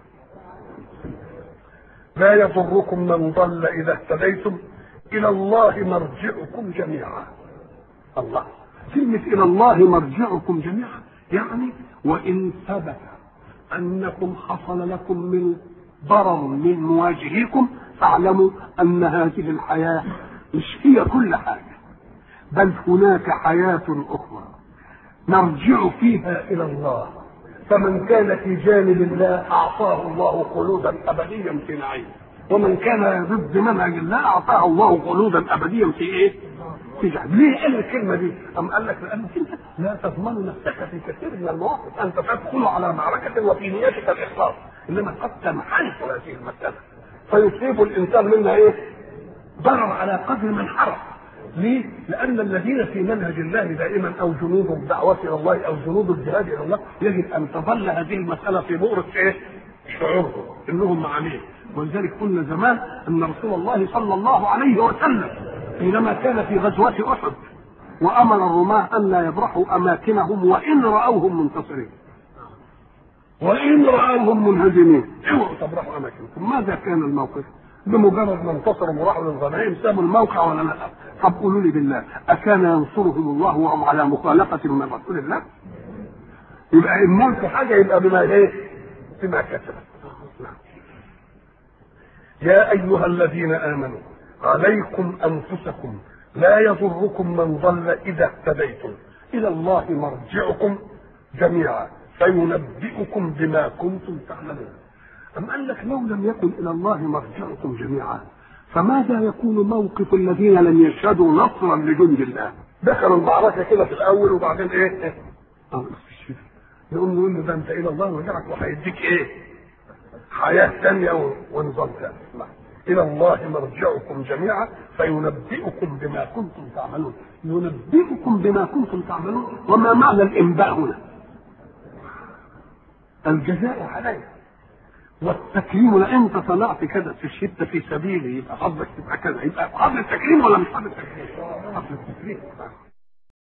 لا يضركم من ضل اذا اهتديتم الى الله مرجعكم جميعا الله كلمة إلى الله مرجعكم جميعا يعني وإن ثبت أنكم حصل لكم من ضرر من مواجهيكم فاعلموا أن هذه الحياة مش هي كل حاجة بل هناك حياة أخرى نرجع فيها إلى الله فمن كان في جانب الله أعطاه الله خلودا أبديا في نعيم ومن كان ضد منهج الله أعطاه الله خلودا أبديا في إيه؟ في جهنم ليه قال الكلمة دي؟ أم قال لك لأنك أنت لا تضمن نفسك في كثير من المواقف أنت تدخل على معركة وفي نيتك الإخلاص إنما قد تنحرف هذه المسألة فيصيب الإنسان منها إيه؟ ضرر على قدر من حرف ليه؟ لأن الذين في منهج الله دائما أو جنود الدعوة إلى الله أو جنود الجهاد إلى الله يجب أن تظل هذه المسألة في بؤرة إيه؟ شعورهم إنهم مع مين؟ ولذلك قلنا زمان أن رسول الله صلى الله عليه وسلم حينما كان في غزوة أحد وأمر الرماة أن لا يبرحوا أماكنهم وإن رأوهم منتصرين وإن رأوهم منهزمين اوعوا تبرحوا أماكنكم ماذا كان الموقف؟ بمجرد ما انتصروا وراحوا للغنائم سابوا الموقع ولا لا؟ طب قولوا لي بالله أكان ينصرهم الله وهم على مخالفة من رسول الله؟ يبقى الملك حاجة يبقى بما إيه؟ بما كسب يا أيها الذين آمنوا عليكم أنفسكم لا يضركم من ضل إذا اهتديتم إلى الله مرجعكم جميعا فينبئكم بما كنتم تعملون أم قال لك لو لم يكن إلى الله مرجعكم جميعا فماذا يكون موقف الذين لم يشهدوا نصرا لجند الله دخلوا المعركة كده في الأول وبعدين إيه؟ آه يقوم يقول له ده أنت إلى الله مرجعك وهيديك إيه؟ حياة ثانية ونظام ثاني إلى الله مرجعكم جميعا فينبئكم بما كنتم تعملون ينبئكم بما كنتم تعملون وما معنى الإنباء هنا الجزاء عليه والتكريم لا انت صنعت كذا في الشتة في سبيلي يبقى حظك تبقى كذا يبقى قبل التكريم ولا مش قبل التكريم؟ قبل التكريم